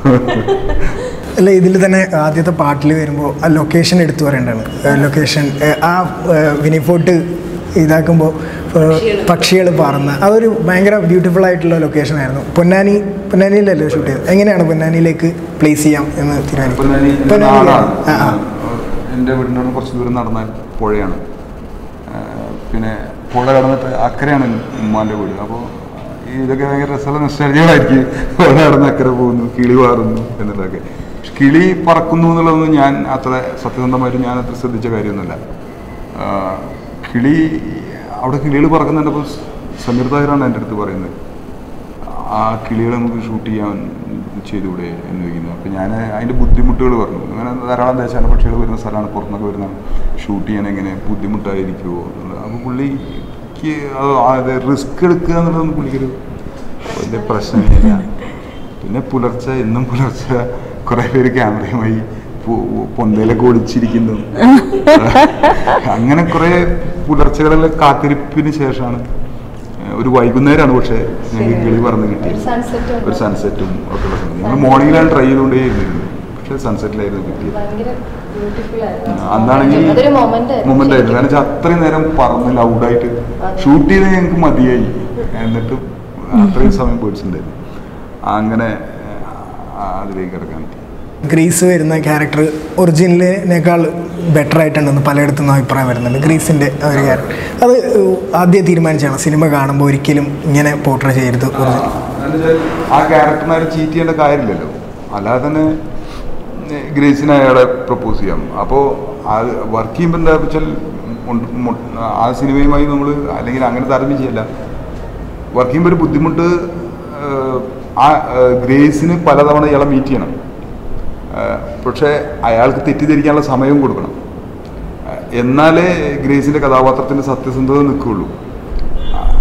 അല്ല ഇതിൽ തന്നെ ആദ്യത്തെ പാട്ടിൽ വരുമ്പോൾ ആ ലൊക്കേഷൻ എടുത്തു പറയേണ്ടതാണ് ലൊക്കേഷൻ ആ വിനിഫോട്ട് ഇതാക്കുമ്പോൾ പക്ഷികൾ പറന്ന് അതൊരു ഭയങ്കര ബ്യൂട്ടിഫുൾ ആയിട്ടുള്ള ലൊക്കേഷൻ ആയിരുന്നു പൊന്നാനി പൊന്നാനിയിലല്ലേ ഷൂട്ട് ചെയ്തത് എങ്ങനെയാണ് പൊന്നാനിയിലേക്ക് പ്ലേസ് ചെയ്യാം എന്ന് തീരുമാനിക്കും ഇപ്പം ഞാൻ ഈ എൻ്റെ പൊന്നാനിയിലാണ്. നാടാണ് ആ ആ എൻ്റെ വീടിൻ്റെ അവിടെ കുറച്ച് ദൂരം നടന്നാൽ പുഴയാണ് ആ, പിന്നെ പുഴ കടന്നിട്ട് അക്കരെയാണ് ഉമ്മാൻ്റെ വീട് അപ്പോൾ ഇതൊക്കെ ഭയങ്കര രസമുള്ള നിശ്ചയങ്ങളായിരിക്കും പുഴ കടന്ന് അക്കരെ പോകുന്നു കിളി പാറുന്നു എന്നുള്ളതൊക്കെ പക്ഷെ കിളി പറക്കുന്നു എന്നുള്ളതൊന്നും ഞാൻ അത്ര സത്യസന്ധമായിട്ട് ഞാൻ അത്ര ശ്രദ്ധിച്ച കാര്യമൊന്നുമല്ല ആ, കിളി അവിടെ കിളികൾ പറക്കുന്നുണ്ടപ്പോൾ സമീർ താഹിറാണ് എൻ്റെ അടുത്ത് പറയുന്നത് ആ കിളികളെ നമുക്ക് ഷൂട്ട് ചെയ്യാൻ ചെയ്തുകൂടെ എന്ന് ചോദിക്കുന്നു അപ്പോൾ ഞാൻ അതിൻ്റെ ബുദ്ധിമുട്ടുകൾ പറഞ്ഞു അങ്ങനെ ധാരാളം ദേശാന പക്ഷികൾ വരുന്ന സ്ഥലമാണ് പുറത്തുനിന്നൊക്കെ വരുന്ന ഷൂട്ട് ചെയ്യാൻ എങ്ങനെ ബുദ്ധിമുട്ടായിരിക്കുമോ എന്നുള്ളത് അപ്പോൾ പുള്ളിക്ക് അത് റിസ്ക് എടുക്കുക എന്നുള്ളതൊന്നും പുള്ളിക്കൊരു വലിയ പ്രശ്നമില്ല പിന്നെ പുലർച്ചെ എന്നും പുലർച്ചെ കുറേ പേര് ക്യാമറയുമായി പൊ- പൊന്തയിലൊക്കെ ഒളിച്ചിരിക്കുന്നു അങ്ങനെ കുറേ പുലർച്ചകളിലെ കാത്തിരിപ്പിന് ശേഷമാണ് ഏഹ് ഒരു വൈകുന്നേരമാണ് പക്ഷേ ഞങ്ങൾക്ക് കിളി പറന്ന് കിട്ടിയത് ഒരു സൺസെറ്റും ഒക്കെ ഉള്ള സമയം ഞങ്ങൾ മോർണിംഗിലാണ് ട്രൈ ചെയ്തുകൊണ്ടേ ഇരുന്നിരുന്നത് പക്ഷേ സൺസെറ്റിലായിരുന്നു കിട്ടിയത് അന്നാണെങ്കിൽ അതൊരു moment ആയിരുന്നു മൊമെന്റ് ആയിരുന്നു കാരണം വെച്ചാൽ അത്രയും നേരം പറന്ന് ലൗഡായിട്ട് ഷൂട്ട് ചെയ്ത് ഞങ്ങൾക്ക് മതിയായി എന്നിട്ട് അത്രയും സമയം ബേഡ്സ് ഉണ്ടായിരുന്നു അങ്ങനെ ആ, അതിലേക്ക് കിടക്കാൻ പറ്റി ഗ്രീസ് വരുന്ന ക്യാരക്ടർ ഒറിജിനലിനേക്കാൾ ബെറ്റർ ആയിട്ടുണ്ടെന്ന് പലയിടത്തു നിന്നും അഭിപ്രായം വരുന്നുണ്ട് ഗ്രീസിൻ്റെ ഒരു ക്യാരക്ടർ അത് ആദ്യം തീരുമാനിച്ചാണ് സിനിമ കാണുമ്പോൾ ഒരിക്കലും ഇങ്ങനെ പോർട്രേ ചെയ്യരുത് ഒറിജിനൽ എന്നുവെച്ചാൽ ആ ക്യാരക്ടറിനെ ആരും ചീറ്റ് ചെയ്യേണ്ട കാര്യമില്ലല്ലോ അല്ലാതെ തന്നെ ഏ, ഗ്രേസിനെ അയാളെ പ്രപ്പോസ് ചെയ്യാം അപ്പോൾ അത് വർക്ക് ചെയ്യുമ്പോൾ എന്താ വെച്ചാൽ മുണ്ട് മു- ആ സിനിമയുമായി നമ്മൾ അല്ലെങ്കിൽ അങ്ങനെ താരതമ്യം ചെയ്യല്ല വർക്ക് ചെയ്യുമ്പോൾ ഒരു ബുദ്ധിമുട്ട് ഏഹ്, ആ ഏഹ്, ഗ്രേസിന് പലതവണ ഇയാളെ മീറ്റ് ചെയ്യണം ഏഹ്, പക്ഷേ അയാൾക്ക് തെറ്റിദ്ധരിക്കാനുള്ള സമയവും കൊടുക്കണം ഏഹ്, എന്നാലേ ഗ്രേസിൻ്റെ കഥാപാത്രത്തിൻ്റെ സത്യസന്ധത നിൽക്കുകയുള്ളൂ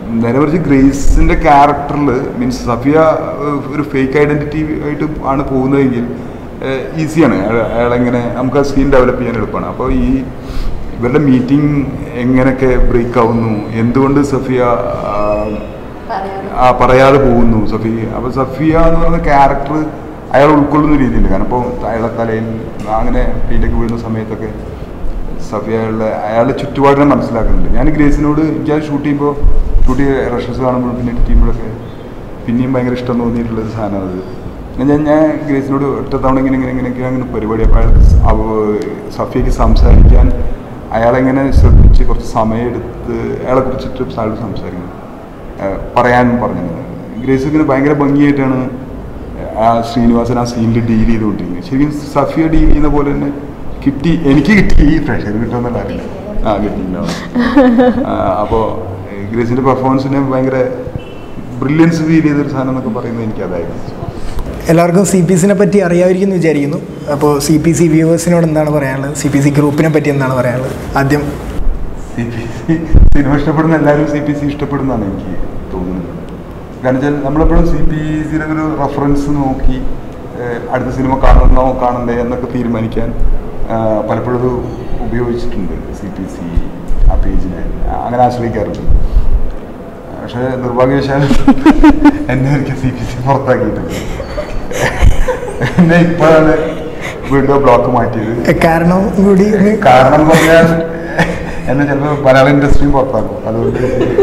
നേരെ മറിച്ച് ഗ്രേസിന്റെ ക്യാരക്ടറിൽ മീൻസ് സഫിയ ഏഹ്, ഒരു ഫേക്ക് ഐഡന്റിറ്റി ആയിട്ട് ആണ് പോകുന്നതെങ്കിൽ ഈസിയാണ് അയാളെങ്ങനെ നമുക്ക് ആ സീൻ ഡെവലപ്പ് ചെയ്യാൻ എളുപ്പമാണ് അപ്പോൾ ഈ ഇവരുടെ മീറ്റിംഗ് എങ്ങനെയൊക്കെ ബ്രേക്ക് ആവുന്നു എന്തുകൊണ്ട് സഫിയ ആ, ആ പറയാതെ പോകുന്നു സഫി അപ്പോൾ സഫിയ എന്ന് പറയുന്ന ക്യാരക്ടർ അയാൾ ഉൾക്കൊള്ളുന്ന രീതിയുണ്ട് കാരണം ഇപ്പോൾ അയാളുടെ തലയിൽ അങ്ങനെ ഫീൽഡൊക്കെ വീഴുന്ന സമയത്തൊക്കെ സഫി അയാളുടെ അയാളുടെ ചുറ്റുപാടിനെ മനസ്സിലാക്കുന്നുണ്ട് ഞാൻ ഗ്രേസിനോട് എനിക്ക് അത് ഷൂട്ട് ചെയ്യുമ്പോൾ ഷൂട്ട് ചെയ്ത് റഷസ് കാണുമ്പോഴും പിന്നെ എഡിറ്റ് ചെയ്യുമ്പോഴൊക്കെ പിന്നെയും ഭയങ്കര ഇഷ്ടം തോന്നിയിട്ടുള്ള ഒരു സാധനമാണ് അത് ഞാൻ ഞാൻ ഞാൻ ഗ്രേസിനോട് ഒറ്റ തവണ ഇങ്ങനെ ഇങ്ങനെ ഇങ്ങനെയൊക്കെ അങ്ങനെ പരിപാടി അപ്പോൾ അയാൾ അവ- സഫിയക്ക് സംസാരിക്കാൻ അയാളെങ്ങനെ ശ്രദ്ധിച്ച് കുറച്ച് സമയം എടുത്ത് അയാളെ കുറിച്ചിട്ട് അയാൾ സംസാരിക്കുന്നത് ഏഹ് പറയാനും പറഞ്ഞത് ഗ്രേസ് ഇങ്ങനെ ഭയങ്കര ഭംഗിയായിട്ടാണ് ആ ശ്രീനിവാസൻ ആ സീനിൽ ഡീൽ ചെയ്തുകൊണ്ടിരിക്കുന്നത് ശരിക്കും സഫിയ ഡീൽ ചെയ്യുന്ന പോലെ തന്നെ കിട്ടി എനിക്ക് കിട്ടി ഈ പ്രഷർ കിട്ടുമെന്നുള്ള അറിയില്ല ആ കിട്ടിയില്ല അപ്പോൾ ഗ്രേസിൻ്റെ പെർഫോമൻസിനെ ഭയങ്കര ബ്രില്യൻസ് ഫീൽ ചെയ്തൊരു സാധനം എന്നൊക്കെ പറയുന്നത് എനിക്ക് അതായിരുന്നു എല്ലാവർക്കും സി പി സിനെ പറ്റി അറിയാമായിരിക്കും എന്ന് വിചാരിക്കുന്നു അപ്പോൾ സി പി സി വ്യൂവേഴ്സിനോട് എന്താണ് പറയാനുള്ളത് സി പി സി ഗ്രൂപ്പിനെ പറ്റി എന്താണ് പറയാനുള്ളത് ആദ്യം സി പി സി സിനിമ ഇഷ്ടപ്പെടുന്ന എല്ലാവരും സി പി സി ഇഷ്ടപ്പെടുന്നതാണ് എനിക്ക് തോന്നുന്നത് കാരണം വെച്ചാൽ നമ്മളെപ്പോഴും സി പി സിയുടെ ഒരു റെഫറൻസ് നോക്കി ഏഹ്, അടുത്ത സിനിമ കാണണോ കാണണ്ടേ എന്നൊക്കെ തീരുമാനിക്കാൻ ആഹ്, പലപ്പോഴും അത് ഉപയോഗിച്ചിട്ടുണ്ട് സി പി സി ആ പേജിനെ അങ്ങനെ ആശ്രയിക്കാറുണ്ട് പക്ഷേ നിർഭാഗ്യവശാൽ എന്നെ ഒരിക്കൽ സി പി സി പുറത്താക്കിയിട്ടുണ്ട് എന്നെ ഇപ്പോഴാണ് വീണ്ടും ബ്ലോക്ക് മാറ്റിയത് കാരണം കൂടി ഒന്ന് കാരണം എന്ന് പറഞ്ഞാൽ എന്നെ ചിലപ്പോൾ മലയാള ഇൻഡസ്ട്രിയും പുറത്താക്കും അതുകൊണ്ട്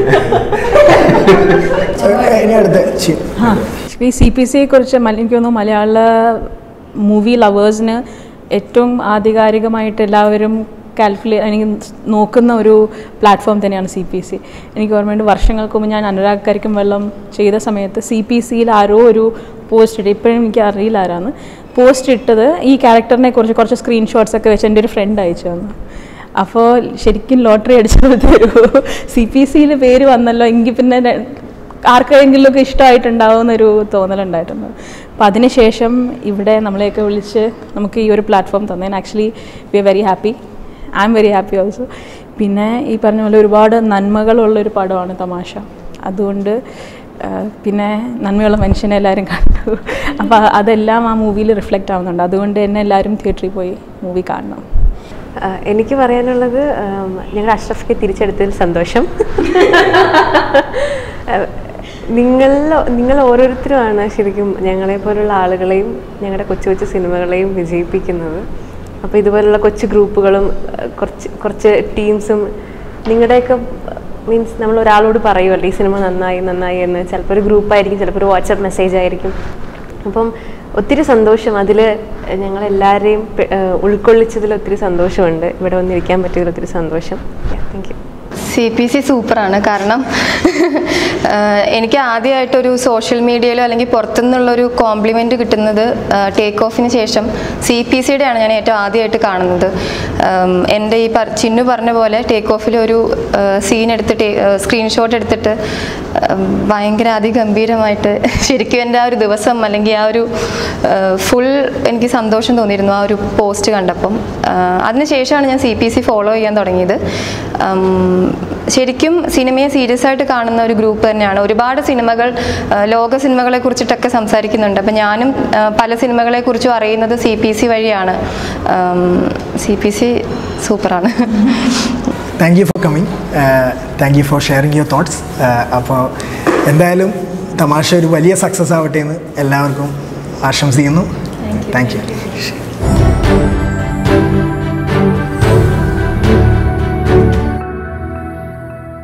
ഇനി അടുത്ത ചി- ആ ഈ സി പി സിയെ കുറിച്ച് എനിക്ക് തോന്നുന്നു മലയാള മൂവി ലവേഴ്സിന് ഏറ്റവും ആധികാരികമായിട്ട് എല്ലാവരും കാൽക്കുലേറ്റ് എനിക്ക് നോക്കുന്ന ഒരു പ്ലാറ്റ്ഫോം തന്നെയാണ് സി പി സി എനിക്ക് ഓർമ്മയുണ്ട് വർഷങ്ങൾക്ക് മുമ്പ് ഞാൻ അനുരാഗ് കരിക്കും വെള്ളം ചെയ്ത സമയത്ത് സി പി സിയിൽ ആരോ ഒരു പോസ്റ്റ് ഇട്ട് ഇപ്പോഴും എനിക്ക് അറിയില്ല ആരാന്ന് പോസ്റ്റ് ഇട്ടത് ഈ ക്യാരക്ടറിനെ കുറിച്ച് കുറച്ച് സ്ക്രീൻഷോട്ട്സ് ഒക്കെ വെച്ച് എൻ്റെ ഒരു ഫ്രണ്ട് അയച്ചു തന്നു അപ്പോൾ ശരിക്കും ലോട്ടറി അടിച്ചത് തരൂ സി പി സിയിൽ പേര് വന്നല്ലോ എങ്കിൽ പിന്നെ ര- ആർക്കെങ്കിലുമൊക്കെ ഇഷ്ടമായിട്ടുണ്ടാവുമെന്നൊരു തോന്നലുണ്ടായിട്ടുണ്ട് അപ്പോൾ അതിനുശേഷം ഇവിടെ നമ്മളെയൊക്കെ വിളിച്ച് നമുക്ക് ഈ ഒരു പ്ലാറ്റ്ഫോം തന്നതിന് actually we are very happy I am very happy also പിന്നെ ഈ പറഞ്ഞ പോലെ ഒരുപാട് നന്മകളുള്ളൊരു പടമാണ് തമാശ അതുകൊണ്ട് ആ, പിന്നെ നന്മയുള്ള മനുഷ്യനെ എല്ലാവരും കണ്ടു അപ്പോൾ അതെല്ലാം ആ മൂവിയിൽ റിഫ്ലക്റ്റ് ആവുന്നുണ്ട് അതുകൊണ്ട് തന്നെ എല്ലാവരും തിയേറ്ററിൽ പോയി മൂവി കാണണം ആ, എനിക്ക് പറയാനുള്ളത് ആം, ഞങ്ങളുടെ അഷ്റഫിനെ തിരിച്ചെടുത്തതിൽ സന്തോഷം ആ, നിങ്ങൾ നിങ്ങൾ ഓരോരുത്തരുമാണ് ശരിക്കും ഞങ്ങളെ പോലുള്ള ആളുകളെയും ഞങ്ങളുടെ കൊച്ചു കൊച്ചു സിനിമകളെയും വിജയിപ്പിക്കുന്നത് അപ്പോൾ ഇതുപോലുള്ള കൊച്ചു ഗ്രൂപ്പുകളും ആ, കുറച്ച് കുറച്ച് ടീംസും നിങ്ങളുടെയൊക്കെ മീൻസ് നമ്മൾ ഒരാളോട് പറയുമല്ലോ ഈ സിനിമ നന്നായി നന്നായി എന്ന് ചിലപ്പോൾ ഒരു ഗ്രൂപ്പായിരിക്കും ചിലപ്പോൾ ഒരു വാട്സപ്പ് മെസ്സേജ് ആയിരിക്കും അപ്പം ഒത്തിരി സന്തോഷം അതിൽ ഞങ്ങളെല്ലാവരെയും പെ- ഏഹ് ഉൾക്കൊള്ളിച്ചതിൽ ഒത്തിരി സന്തോഷമുണ്ട് ഇവിടെ വന്നിരിക്കാൻ പറ്റിയതിൽ ഒത്തിരി സന്തോഷം thank you C P C സൂപ്പറാണ് കാരണം ആഹ് എനിക്ക് ആദ്യമായിട്ടൊരു സോഷ്യൽ മീഡിയയിലോ അല്ലെങ്കിൽ പുറത്തുനിന്നുള്ളൊരു കോംപ്ലിമെൻറ്റ് കിട്ടുന്നത് ടേക്ക് ഓഫിന് ശേഷം സി പി സിയുടെയാണ് ഞാൻ ഏറ്റവും ആദ്യമായിട്ട് കാണുന്നത് ആം, എൻ്റെ ഈ പറ ചിന്നു പറഞ്ഞ പോലെ ടേക്ക് ഓഫിൽ ഒരു സീൻ എടുത്തിട്ട് സ്ക്രീൻഷോട്ട് എടുത്തിട്ട് ആം, ഭയങ്കര അതിഗംഭീരമായിട്ട് ശരിക്കും എൻ്റെ ആ ഒരു ദിവസം അല്ലെങ്കിൽ ആ ഒരു ഫുൾ എനിക്ക് സന്തോഷം തോന്നിയിരുന്നു ആ ഒരു പോസ്റ്റ് കണ്ടപ്പം ആഹ് അതിനുശേഷമാണ് ഞാൻ സി പി സി ഫോളോ ചെയ്യാൻ തുടങ്ങിയത് ഉം, ശരിക്കും സിനിമയെ സീരിയസ് ആയിട്ട് കാണുന്ന ഒരു ഗ്രൂപ്പ് തന്നെയാണ് ഒരുപാട് സിനിമകൾ ആഹ് ലോക സിനിമകളെ കുറിച്ചിട്ടൊക്കെ സംസാരിക്കുന്നുണ്ട് അപ്പം ഞാനും ആഹ് പല സിനിമകളെ കുറിച്ചും അറിയുന്നത് സി പി സി വഴിയാണ് സി പി സി സൂപ്പറാണ് thank you for coming thank you for sharing your thoughts അപ്പോൾ എന്തായാലും തമാശ ഒരു വലിയ സക്സസ് ആവട്ടെ എന്ന് എല്ലാവർക്കും ആശംസിക്കുന്നു താങ്ക് യു